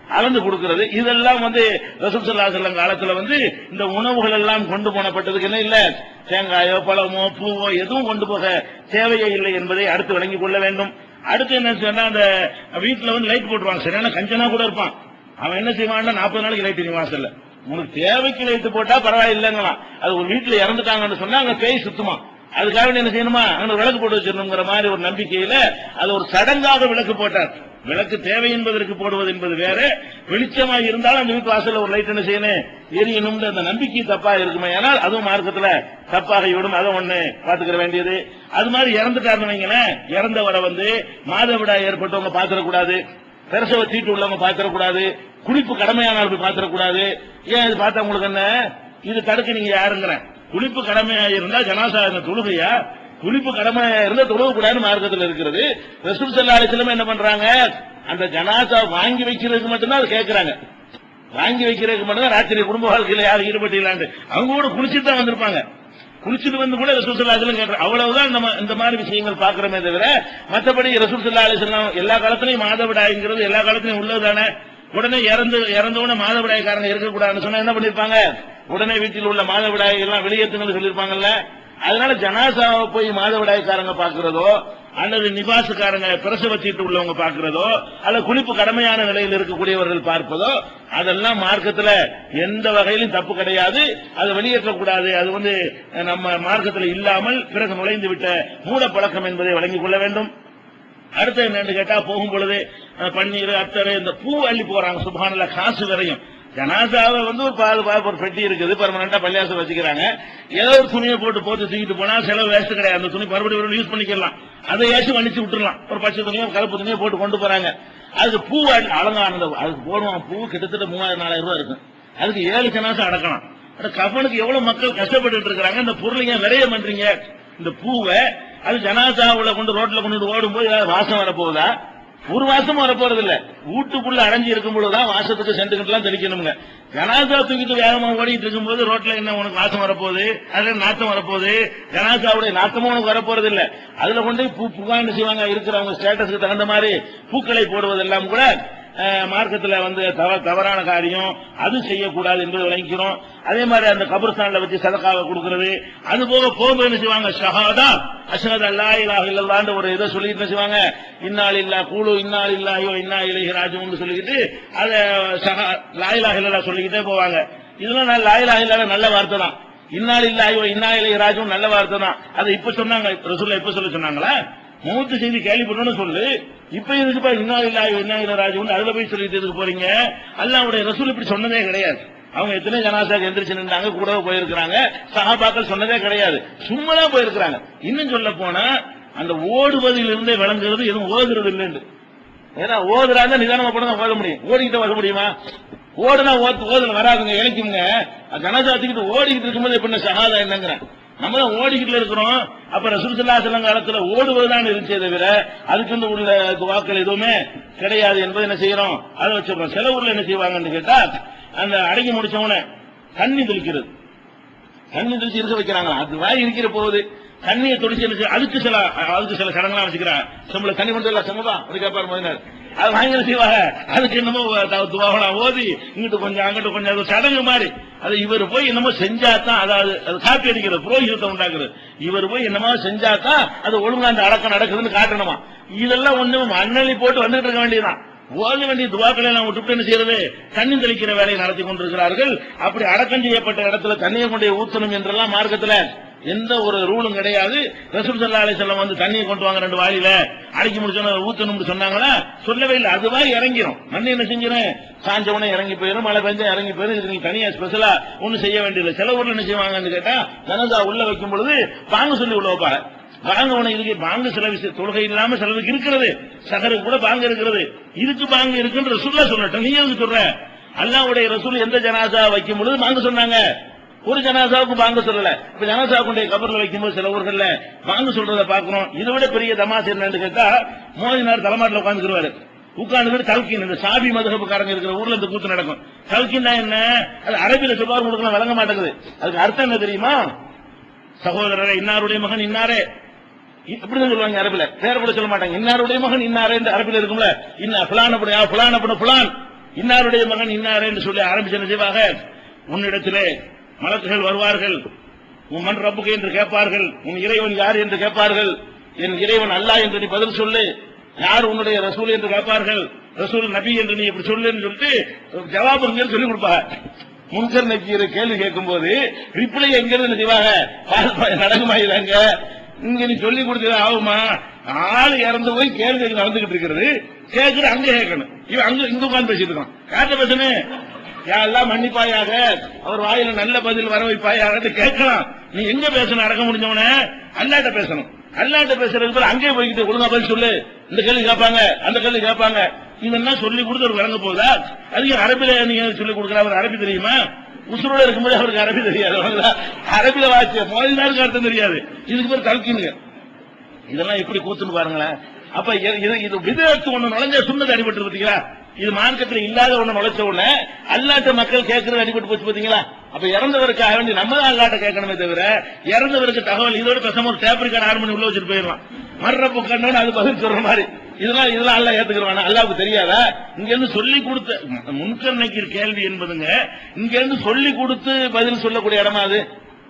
அளந்து கொடுக்கிறது இதெல்லாம் வந்து ரசூல் ஸல்லல்லாஹு அலைஹி வஸல்லம் காலத்துல வந்து இந்த உணவுகள் எல்லாம் கொண்டு போனப்பட்டதுக்கு என்ன இல்ல தேங்காயோ பழமோ பூவோ எதுவும் கொண்டு போக தேவையே இல்லை என்பதை அடுத்து விளங்கிக் கொள்ள வேண்டும் அடுத்து என்ன சொன்னா அந்த வீட்டுல வந்து லைட் போட்டுருவாங்க சரியான கஞ்சனா கூட இருப்பான் அவன் என்ன செய்வான்னா நாற்பது நாளைக்கு லைட் நீ வாசல்ல உனக்கு தேவைக்கு லைட் போட்டா பரவாயில்லைங்களாம் அது ஒரு வீட்டுல இறந்துட்டாங்கன்னு சொன்னா அங்க பேய் சுத்துமா அதுக்காக வேண்டி என்ன செய்யணுமா அங்க ஒரு விளக்கு போட்டு வச்சிடணுங்கிற மாதிரி ஒரு நம்பிக்கையில அது ஒரு சடங்காக விளக்கு போட்டார் விளக்கு தேவை என்பதற்கு போடுவது என்பது வேற வெளிச்சமாக இருந்தாலும் அந்த வீட்டு வாசல்ல ஒரு லைட் என்ன செய்யணும் எரியணும்ன்ற அந்த நம்பிக்கை தப்பா இருக்குமே ஆனால் அதுவும் மார்க்கத்துல தப்பாக விடும் அதை ஒண்ணு பாத்துக்கிற வேண்டியது அது மாதிரி இறந்துட்டாருன்னு வைங்களேன் இறந்தவரை வந்து மாதவிடாய் ஏற்பட்டவங்க பாத்திரக்கூடாது பிரசவ தீட்டு உள்ளவங்க பாத்திரக்கூடாது குளிப்பு கடமையான போய் பாத்திரக்கூடாது ஏன் இது பார்த்தா உங்களுக்கு என்ன இது தடுக்க நீங்க யாருங்கிறேன் குளிப்பு கடமையா இருந்தா ஜனாசா என்ன தொழுகையா குளிப்பு கடமையா இருந்தா தொழுக கூடாதுன்னு மார்க்கத்தில் இருக்கிறது ரசூல் சல்லா அலிஸ்லமே என்ன பண்றாங்க அந்த ஜனாசா வாங்கி வைக்கிறதுக்கு மட்டும்தான் அது கேட்கறாங்க வாங்கி வைக்கிறதுக்கு மட்டும்தான் ராத்திரி குடும்ப வாழ்க்கையில யாரும் ஈடுபட்டு அவங்க கூட குளிச்சுட்டு தான் வந்திருப்பாங்க குளிச்சுட்டு வந்து கூட ரசூல் சல்லா அலிஸ்லாம் கேட்கறாங்க அவ்வளவுதான் நம்ம இந்த மாதிரி விஷயங்கள் பாக்குறோமே தவிர மற்றபடி ரசூல் சல்லா அலிஸ்லாம் எல்லா காலத்திலையும் மாதவிடாய்ங்கிறது எல்லா காலத்திலையும் உள்ளது தானே உடனே இறந்து இறந்தவன மாதவிடாய்க்காரங்க இருக்கக்கூடாதுன்னு சொன்னா என்ன பண்ணிருப்பாங்க உடனே வீட்டில் உள்ள மாதவிடாய் எல்லாம் வெளியேற்றுங்கன்னு சொல்லியிருப்பாங்கல்ல அதனால ஜனாசாவை போய் மாதவிடாய்க்காரங்க பாக்குறதோ அல்லது நிவாசுக்காரங்க பிரசவ சீட்டு உள்ளவங்க பாக்குறதோ அல்லது குளிப்பு கடமையான நிலையில் இருக்கக்கூடியவர்கள் பார்ப்பதோ அதெல்லாம் மார்க்கத்துல எந்த வகையிலும் தப்பு கிடையாது அதை வெளியேற்றக்கூடாது அது வந்து நம்ம மார்க்கத்தில் இல்லாமல் பிறகு நுழைந்து விட்ட மூட பழக்கம் என்பதை வழங்கிக் கொள்ள வேண்டும் அடுத்து என்னன்னு கேட்டா போகும் பொழுது அஹ், பன்னீர் அத்தரை இந்த பூ அள்ளி போறாங்க சுபானில காசு வரையும் ஜனாசாவை வந்து ஒரு பாதுகாப்பு ஒரு பெட்டி இருக்குது பர்மனண்டா பள்ளியாசம் வச்சுக்கிறாங்க ஏதோ ஒரு துணியை போட்டு போட்டு தூக்கிட்டு போனா செலவு வேஸ்ட் கிடையாது அந்த துணி மறுபடியும் யூஸ் பண்ணிக்கலாம் அதை ஏசி வலிச்சு விட்டுறலாம் ஒரு பச்சை துணியோ கருப்பு துணியோ போட்டு கொண்டு போறாங்க அதுக்கு பூ அள்ளி- அலங்காரம் அதுக்கு போடுவான் பூ கிட்டத்தட்ட மூவாயிரம் நாலாயிரம் ரூபாய் இருக்கும் அதுக்கு ஏழு ஜனாசா அடக்கலாம் அந்த கஃபனுக்கு எவ்வளவு மக்கள் கஷ்டப்பட்டு இருக்காங்க இந்த பொருளை ஏன் விரைய பண்றீங்க இந்த பூவை அது ஜனாசாவுல கொண்டு ரோட்ல கொண்டு ஓடும்போது ஏதாவது வாசம் வரப்போகுதா ஒரு வாசமும் வரப்போறது இல்ல வீட்டுக்குள்ள அடைஞ்சு இருக்கும் பொழுதுதான் வாசத்துக்கு சென்ட்டுக்கிட்டுலாம் தெளிக்கணுங்க ஜனாசா தூக்கிட்டு வேகமா ஓடிட்டு இருக்கும்போது ரோட்ல என்ன உனக்கு வாசம் வரப்போகுது அதுல நாத்தம் வரப்போகுது ஜனாசாவுடைய நாத்தமும் உனக்கு வரப்போறது இல்ல அதுல கொண்டு போய் பூ புகான்னு செய்வாங்க இருக்கிறவங்க ஸ்டேட்டஸ்க்கு தகுந்த மாதிரி பூக்களை போடுவதெல்லாம் கூட அஹ், மார்க்கத்துல வந்து தவ- தவறான காரியம் அது செய்யக்கூடாது என்பதை விளங்கிக்கிறோம் அதே மாதிரி அந்த கபர்ஸ்தான்ல வச்சு சதக்காவை கொடுக்கிறது அது போக போகும்போது என்ன செய்வாங்க ஷஹாதா அஷஹத் அல்லா இலாஹ இல்லல்லான்னு ஒரு இதை சொல்லிட்டு என்ன செய்வாங்க இன்னால் இல்லா கூழு இன்னால் இல்லாயோ இன்னா இலகி ராஜுன்னு சொல்லிக்கிட்டு அத ஷஹா லாயிலா இல்லா சொல்லிக்கிட்டே போவாங்க இதெல்லாம் நான் லாயிலா இல்லாத நல்ல வார்த்தை தான் இன்னால் இல்லாயோ இன்னா இலகி ராஜும் நல்ல வார்த்தை தான் அதை இப்ப சொன்னாங்க ரசூல்லா இப்ப சொல்ல சொன்னாங்களா மூத்து செய்தி கேள்விப்பட்டோன்னு சொல்லு இப்ப எதுக்குப்பா இன்னா இல்லாயோ இன்னா இல்ல ராஜுன்னு அதுல போய் சொல்லிட்டு எதுக்கு போறீங்க அல்லாவுடைய ரசூல் இப்படி சொன்னதே கிடையாது அவங்க எத்தனை ஜனாசாக்கு எந்திரிச்சு நின்றாங்க கூடவே போயிருக்கிறாங்க சகாபாக்கள் சொன்னதே கிடையாது சும்மா தான் போயிருக்கிறாங்க இன்னும் சொல்ல போனா அந்த ஓடுவதில் இருந்தே விளங்குறது எதுவும் ஓதுறது இல்லைன்னு ஏன்னா ஓதுறாங்க நிதானமா கூட தான் ஓத முடியும் ஓடிக்கிட்டு வர முடியுமா ஓடுனா ஓத்து ஓதுல வராதுங்க இழைக்குங்க ஜனஜாத்திக்கிட்டு ஓடிக்கிட்டு இருக்கும்போது எப்படி சகாதா என்னங்கிறேன் நம்ம தான் ஓடிக்கிட்டு இருக்கிறோம் அப்ப ரசூலுல்லா செல்லம் காலத்துல ஓடுவதுதான் இருந்துச்சே தவிர அதுக்கு உள்ள துவாக்கள் எதுவுமே கிடையாது என்பதை என்ன செய்யறோம் அதை வச்சிருக்கோம் சில ஊர்ல என்ன செய்வாங்கன்னு கேட்டா அந்த அடங்கி முடிச்சவன தண்ணி தெளிக்கிறது தண்ணி தெளிச்சு இருக்க வைக்கிறாங்க அது வாய் இருக்கிற போகுது தண்ணியை தொடிச்சு என்ன செய்ய- அதுக்கு சில அதுக்கு சில சடங்கெல்லாம் வச்சுக்கிறாங்க செம்புல தண்ணி கொண்டு வரல செம்மதா அப்படி கேட்பாரு முதலினார் அது வாங்கி என்ன செய்வாங்க அதுக்கு என்னமோ துவாகலாம் ஓதி இங்கிட்டு கொஞ்சம் அங்கிட்டு கொஞ்சம் அது சடங்கு மாதிரி அது இவர் போய் என்னமோ செஞ்சாதான் அதாவது அது காப்பி அடிக்கிறது புரோகிதத்தை உண்டாக்குறது இவர் போய் என்னமோ செஞ்சாதான் அது ஒழுங்கா அந்த அடக்கம் நடக்குதுன்னு காட்டணுமா இதெல்லாம் ஒண்ணும் மண்ணலி போட்டு வந்துட்டு இருக்க வேண்டியதுதான் ஓத வேண்டிய துவாக்களை எல்லாம் விட்டுட்டு என்ன செய்யறது தண்ணி தெளிக்கிற வேலையை நடத்தி கொண்டிருக்கிறார்கள் அப்படி அடக்கம் செய்யப்பட்ட இடத்துல தண்ணியை கொண்டு போய் ஊத்தணும் என்றெல்லாம் மார்க்கத்துல எந்த ஒரு ரூலும் கிடையாது ரசூல் சல்லா அலிசல்லம் வந்து தண்ணியை கொண்டு வாங்க ரெண்டு வாளியில அடக்கி முடிச்சோன்னு ஊத்தணும்னு சொன்னாங்களா சொல்லவே இல்லை அதுவா இறங்கிரும் மண்ணு என்ன செஞ்சிடும் சாஞ்சவனே இறங்கி போயிடும் மழை பெஞ்சா இறங்கி போயிடும் இதுக்கு நீங்க தனியா ஸ்பெஷலா ஒண்ணும் செய்ய வேண்டியதில்லை சில ஊர்ல என்ன செய்வாங்கன்னு கேட்டா ஜனதா உள்ள வைக்கும் பொழுது வாங்க சொல்லி உள்ள வைப்பாங்க பாங்க உனக்கு இதுக்கு பாங்க சில விஷயம் தொழுகை இல்லாம சிலருக்கு இருக்கிறது சகருக்கு கூட பாங்க இருக்கிறது இதுக்கு பாங்க இருக்குன்ற ரசூல்லா சொல்லட்டும் நீ எதுக்கு சொல்ற அல்லாவுடைய ரசூல் எந்த ஜனாசா வைக்கும் பொழுது பாங்க சொன்னாங்க ஒரு ஜனாசாவுக்கு பாங்க சொல்லல இப்ப ஜனாசா கொண்டே கபர்ல வைக்கும்போது சில ஊர்கள்ல பாங்க சொல்றத பாக்குறோம் இதை விட பெரிய தமாசு என்னன்னு கேட்டா மோதினார் தலைமாட்டில் உட்காந்துருவாரு உட்கார்ந்து தல்கின் இந்த சாபி மதுகப்புக்காரங்க இருக்கிற ஊர்ல இந்த கூத்து நடக்கும் தல்கின்னா என்ன அது அரபியில சொல்வார் உங்களுக்கு விளங்க மாட்டேங்குது அதுக்கு அர்த்தம் என்ன தெரியுமா சகோதரரே இன்னாருடைய மகன் இன்னாரே இப்படிதான் சொல்லுவாங்க அரபில பேர கூட சொல்ல மாட்டாங்க இன்னாருடைய மகன் இன்னாரே இந்த அரபில இருக்கும்ல இன்ன புலான் அப்படியா புலான் அப்படி புலான் இன்னாருடைய மகன் இன்னார் என்று சொல்லி ஆரம்பிச்ச செய்வாக உன்னிடத்திலே மலக்குகள் வருவார்கள் உன் மண் ரப்புக்கு என்று கேட்பார்கள் உன் இறைவன் யார் என்று கேட்பார்கள் என் இறைவன் அல்லாஹ் என்று நீ பதில் சொல்லு யார் உன்னுடைய ரசூல் என்று கேட்பார்கள் ரசூல் நபி என்று நீ இப்படி சொல்லுன்னு சொல்லிட்டு ஜவாப் இங்க சொல்லிக் கொடுப்பாங்க முன்கர் நக்கீர் கேள்வி கேட்கும் போது ரிப்ளை எங்க இருந்து செய்வாங்க பால் பாய் நடக்குமாயிதாங்க இங்க நீ சொல்லி கொடுத்தது ஆகுமா ஆள் இறந்து போய் கேள்வி கேட்க நடந்துகிட்டு இருக்கிறது கேட்கிற அங்க கேட்கணும் இவன் அங்க இங்க உட்கார்ந்து பேசிட்டு இருக்கான் யார்கிட்ட பேசணும் யாரெல்லாம் மன்னிப்பாயாக அவர் வாயில நல்ல பதில் வர வைப்பாயாக கேட்கலாம் நீ எங்க பேசணும் அடக்க முடிஞ்சவன அல்லாட்ட பேசணும் அல்லாட்ட பேசுறதுக்கு பதிலா அங்கே போய்கிட்டு ஒழுங்கா பதில் சொல்லு இந்த கேள்வி கேட்பாங்க அந்த கேள்வி கேட்பாங்க இதெல்லாம் சொல்லி கொடுத்து ஒரு விளங்க போகுதா அதுக்கு அரபில நீங்க சொல்லி கொடுக்குற அவர் அரபி தெரியுமா உசுரோட இருக்கும்போது அவருக்கு அரபி தெரியாது அவ்வளவுதான். அரபில வாசிய மொழிதாருக்கு அர்த்தம் தெரியாது இதுக்கு பேர் கல்கினுங்க இதெல்லாம் எப்படி கூத்துன்னு பாருங்களேன் அப்ப இது- இது இது விதத்து ஒண்ணு நுழைஞ்ச சுண்ணது அடிபட்டு பாத்தீங்களா இது மார்க்கத்துல இல்லாத ஒண்ணு நுழைச்ச உடனே அல்லாட்ட மக்கள் கேட்கறது அடிபட்டு போச்சு பாத்தீங்களா அப்ப இறந்தவருக்காக வேண்டி நம்ம தான் அல்லாட்ட கேட்கணுமே தவிர இறந்தவருக்கு தகவல் இதோட பேசாம ஒரு டேப் ரெக்கார்ட் ஆறு மணி உள்ள வச்சுட்டு போயிடலாம் மர்றப்பு கண்ணோன்னு அது பதில் சொல்ற மாதிரி இதெல்லாம் இதெல்லாம் அல்ல ஏத்துக்கிறவானா அல்லாவுக்கு தெரியாதா இங்க இருந்து சொல்லி கொடுத்த முன்கர்ணைக்கு கேள்வி என்பதுங்க இங்க இருந்து சொல்லி கொடுத்து பதில் சொல்லக்கூடிய இடமா அது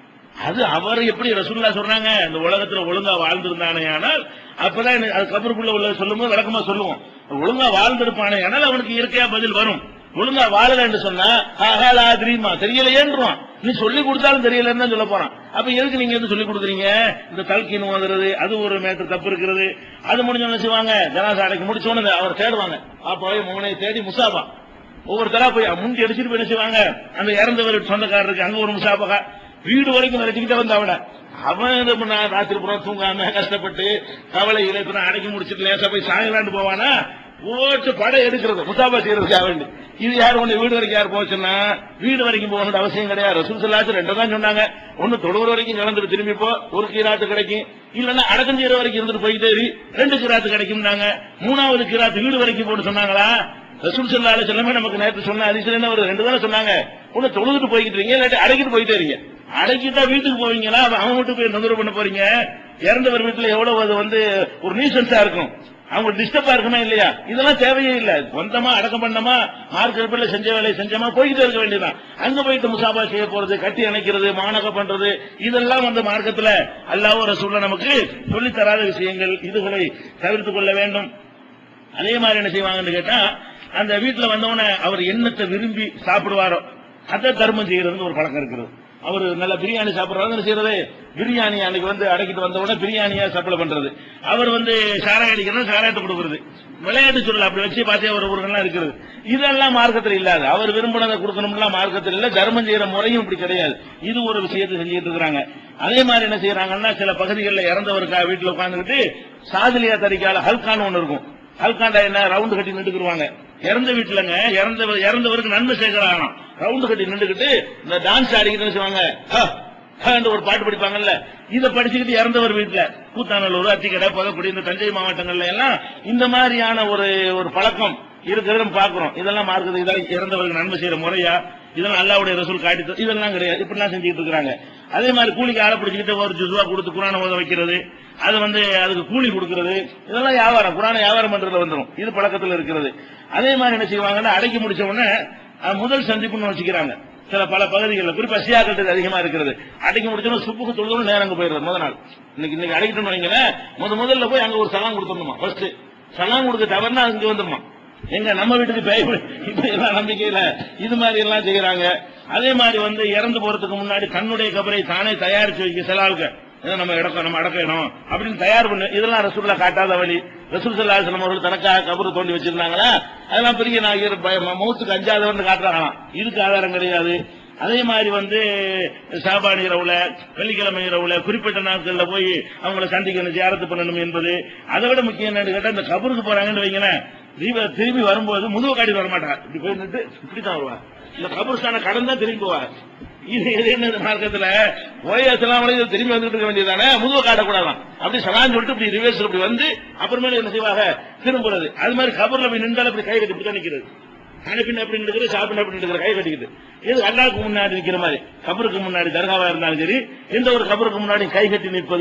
அது அவர் எப்படி ரசூல்லா சொல்றாங்க இந்த உலகத்துல ஒழுங்கா வாழ்ந்திருந்தானே ஆனால் அப்பதான் எனக்கு அது கபருக்குள்ள உள்ள சொல்லும்போது விளக்கமா சொல்லுவோம் ஒழுங்கா வாழ்ந்திருப்பானே ஆனால் அவனுக்கு இயற்கையா பதில் வரும் ஒழுங்கா வாழலன்னு சொன்னா ஆஹாலா தெரியுமா தெரியலையேன்றான் நீ சொல்லி கொடுத்தாலும் தெரியலன்னு தான் சொல்ல போறான் அப்ப எதுக்கு நீங்க வந்து சொல்லி கொடுக்குறீங்க இந்த தல்கின் ஓதுறது அது ஒரு மேட்டர் தப்பு இருக்கிறது அது முடிஞ்ச என்ன செய்வாங்க ஜனாசா அடைக்கு முடிச்சோன்னு அவர் தேடுவாங்க அப்பாவே மகனை தேடி முசாபா ஒவ்வொருத்தரா போய் முண்டி அடிச்சுட்டு போய் என்ன செய்வாங்க அந்த இறந்தவர் சொந்தக்காரருக்கு அங்க ஒரு முசாபகா வீடு வரைக்கும் விரட்டிக்கிட்டே வந்த அவன அவன் என்ன பண்ணா, ராத்திரி புறம் தூங்காம கஷ்டப்பட்டு கவலையில இப்ப நான் அடக்கி முடிச்சிட்டு லேசா போய் சாயலாண்டு போவானா ஓட்டு படம் எடுக்கிறது முசாபா செய்யறதுக்காக வேண்டி இது யார் ஒண்ணு வீடு வரைக்கும் யார் போச்சுன்னா வீடு வரைக்கும் போகணும்னு அவசியம் கிடையாது ரசூல் சல்லாச்சு ரெண்டு தான் சொன்னாங்க ஒண்ணு தொழுவுற வரைக்கும் கலந்துட்டு திரும்பி போ ஒரு கீராத்து கிடைக்கும் இல்லன்னா அடக்கம் செய்யற வரைக்கும் இருந்துட்டு போயிட்டே இரு ரெண்டு கீராத்து கிடைக்கும்னாங்க மூணாவது கீராத்து வீடு வரைக்கும் போட்டு சொன்னாங்களா ரசூல் சல்லா அலிஸ்லாமே நமக்கு நேற்று சொன்ன அதிசயம் என்ன ஒரு ரெண்டு தானே சொன்னாங்க ஒண்ணு தொழுதுட்டு போய்கிட்டு இருக்கீங்க இல்லாட்டி அடக்கிட்டு போயிட்டே இருக்கீங்க அடக்கிட்டா வீட்டுக்கு போவீங்களா அப்ப அவன் வீட்டுக்கு போய் தொந்தரவு பண்ண போறீங்க இறந்தவர் வீட்டுல எவ்வளவு அது வந்து ஒரு நியூசன்ஸா இருக்கும் அவங்க டிஸ்டர்பா இருக்குமா இல்லையா இதெல்லாம் தேவையே இல்ல சொந்தமா அடக்கம் பண்ணமா மார்க் இருப்பில் செஞ்ச வேலையை செஞ்சமா போய்கிட்டே இருக்க வேண்டியதுதான் அங்க போயிட்டு முசாபா செய்ய போறது கட்டி அணைக்கிறது மானக பண்றது இதெல்லாம் வந்து மார்க்கத்துல அல்லாஹ் ரசூல்ல நமக்கு சொல்லித் தராத விஷயங்கள் இதுகளை தவிர்த்துக் கொள்ள வேண்டும் அதே மாதிரி என்ன செய்வாங்கன்னு கேட்டா அந்த வீட்டுல வந்தவன அவர் எண்ணத்தை விரும்பி சாப்பிடுவாரோ அதை தர்மம் செய்யறதுன்னு ஒரு பழக்கம் இருக்கிறது அவர் நல்ல பிரியாணி சாப்பிடுறாரு என்ன செய்யறது பிரியாணி அன்னைக்கு வந்து அடக்கிட்டு வந்த உடனே பிரியாணியா சப்ளை பண்றது அவர் வந்து சாராய அடிக்கிறது சாராயத்தை கொடுக்கறது விளையாட்டு சொல்லல அப்படி வச்சு பார்த்தே ஒரு ஊர்கள்லாம் இருக்கிறது இதெல்லாம் மார்க்கத்தில் இல்லாது அவர் விரும்பினதை கொடுக்கணும்லாம் மார்க்கத்தில் இல்ல தர்மம் செய்யற முறையும் இப்படி கிடையாது இது ஒரு விஷயத்தை செஞ்சுட்டு இருக்கிறாங்க அதே மாதிரி என்ன செய்யறாங்கன்னா சில பகுதிகளில் இறந்தவருக்கா வீட்டுல உட்கார்ந்துக்கிட்டு சாதிலியா தறிக்கால ஹல்கான்னு ஒண்ணு இருக்கும் ஹல்காண்டா என்ன ரவுண்டு கட்டி நின்றுக்குருவாங்க இறந்த வீட்டுலங்க இறந்தவர் இறந்தவருக்கு நன்மை சேர்க்கிறாங்க ரவுண்டு கட்டி நின்றுக்கிட்டு இந்த டான்ஸ் ஆடிக்கிட்டு செய்வாங்க ஹ, ஹன்னு ஒரு பாட்டு படிப்பாங்கல்ல இதை படிச்சுக்கிட்டு இறந்தவர் வீட்டுல கூத்தாநல்லூர் அத்திக்கடை புதக்குடி இந்த தஞ்சை மாவட்டங்கள்ல எல்லாம் இந்த மாதிரியான ஒரு ஒரு பழக்கம் இருக்கிறத நம்ம பாக்குறோம் இதெல்லாம் மார்க்குது இதெல்லாம் இறந்தவருக்கு நன்மை செய்யற முறையா இதெல்லாம் அல்லாவுடைய ரசூல் காட்டி தரு- இதெல்லாம் கிடையாது இப்படிலாம் செஞ்சுட்டு இருக்காங்க அதே மாதிரி கூலிக்கு ஆளை பிடிச்சிக்கிட்டு ஒரு ஜுசுவா கொடுத்து குரான ஓத வைக்கிறது அது வந்து அதுக்கு கூலி கொடுக்கிறது இதெல்லாம் வியாபாரம் குரான வியாபாரம் பண்றதுல வந்துரும் இது பழக்கத்துல இருக்கிறது அதே மாதிரி என்ன செய்வாங்கன்னா அடக்கி முடிச்ச உடனே அஹ், முதல் சந்திப்புன்னு வச்சுக்கிறாங்க சில பல பகுதிகளில் குறிப்பா சியாக்கள் அதிகமா இருக்கிறது அடக்கி முடிச்சோம் சுப்புக்கு தொழுதும் நேரம் அங்க போயிடுறது முத நாள் இன்னைக்கு இன்னைக்கு அடைக்கிட்டோம்னு வைங்களேன் முத முதல்ல போய் அங்க ஒரு சலாம் கொடுத்துடணுமா ஃபர்ஸ்ட் சலாம் கொடுக்க தவறுனா அங்க வந்துருமா எங்க நம்ம வீட்டுக்கு பேய் இப்ப எல்லாம் நம்பிக்கையில இது மாதிரி எல்லாம் செய்யறாங்க அதே மாதிரி வந்து இறந்து போறதுக்கு முன்னாடி தன்னுடைய கபரை தானே தயாரிச்சு வைக்க சில ஆளுங்க இதை நம்ம இடக்கம் நம்ம அடக்கணும் அப்படின்னு தயார் பண்ணு இதெல்லாம் ரசூல்லா காட்டாத வழி ரசூல் சல்லாஹம் அவர்கள் தனக்காக கபரு தோண்டி வச்சிருந்தாங்களா அதெல்லாம் பெரிய நாயகர் பய- மௌத்துக்கு அஞ்சாதவன் காட்டுறாங்களாம் இதுக்கு ஆதாரம் கிடையாது அதே மாதிரி வந்து சாபான் இரவுல வெள்ளிக்கிழமை இரவுல குறிப்பிட்ட நாட்கள்ல போய் அவங்கள சந்திக்கணும் ஜியாரத்து பண்ணணும் என்பது அதை விட முக்கியம் என்னன்னு கேட்டா இந்த கபருக்கு போறாங்கன்னு வைங்களேன் தீப- திரும்பி வரும்போது முதுகு காட்டிட்டு வர மாட்டாங்க இப்படி போய் நின்று இப்படித்தான் வருவாங்க இந்த கபர்ஸ்தான கடந்தா திரும்பி போவாங்க இது இது என்ன இந்த மார்க்கத்துல ஓய்வெல்லாம் திரும்பி வந்துட்டு இருக்க வேண்டியதானே முதுகு காட்டக்கூடாதான் அப்படி சலான்னு சொல்லிட்டு இப்படி ரிவர்ஸ் இப்படி வந்து அப்புறமேல என்ன செய்வாங்க திரும்புறது அது மாதிரி கபர்ல போய் நின்றாலும் இப்படி கை கட்டி இப்படி தான் நிக்கிறது அனுப்பின அப்படி நிற்கிறது சாப்பிட அப்படி நிற்கிற கை கட்டிக்கிட்டு இது அல்லாவுக்கு முன்னாடி நிக்கிற மாதிரி கபருக்கு முன்னாடி தர்காவா இருந்தாலும் சரி எந்த ஒரு கபருக்கு முன்னாடி கை கட்டி நிற்பது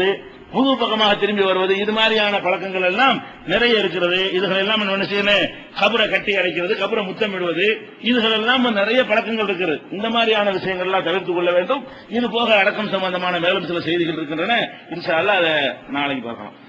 புது பக்கமாக திரும்பி வருவது இது மாதிரியான பழக்கங்கள் எல்லாம் நிறைய இருக்கிறது இதுகள் எல்லாம் நம்ம என்ன செய்யணும் கபரை கட்டி அடைக்கிறது கபரை முத்தமிடுவது இதுகள் எல்லாம் நிறைய பழக்கங்கள் இருக்கிறது இந்த மாதிரியான விஷயங்கள் எல்லாம் தவிர்த்துக் கொள்ள வேண்டும் இது போக அடக்கம் சம்பந்தமான மேலும் சில செய்திகள் இருக்கின்றன இன்ஷா அல்லாஹ் அதை நாளைக்கு பார்க்கலாம்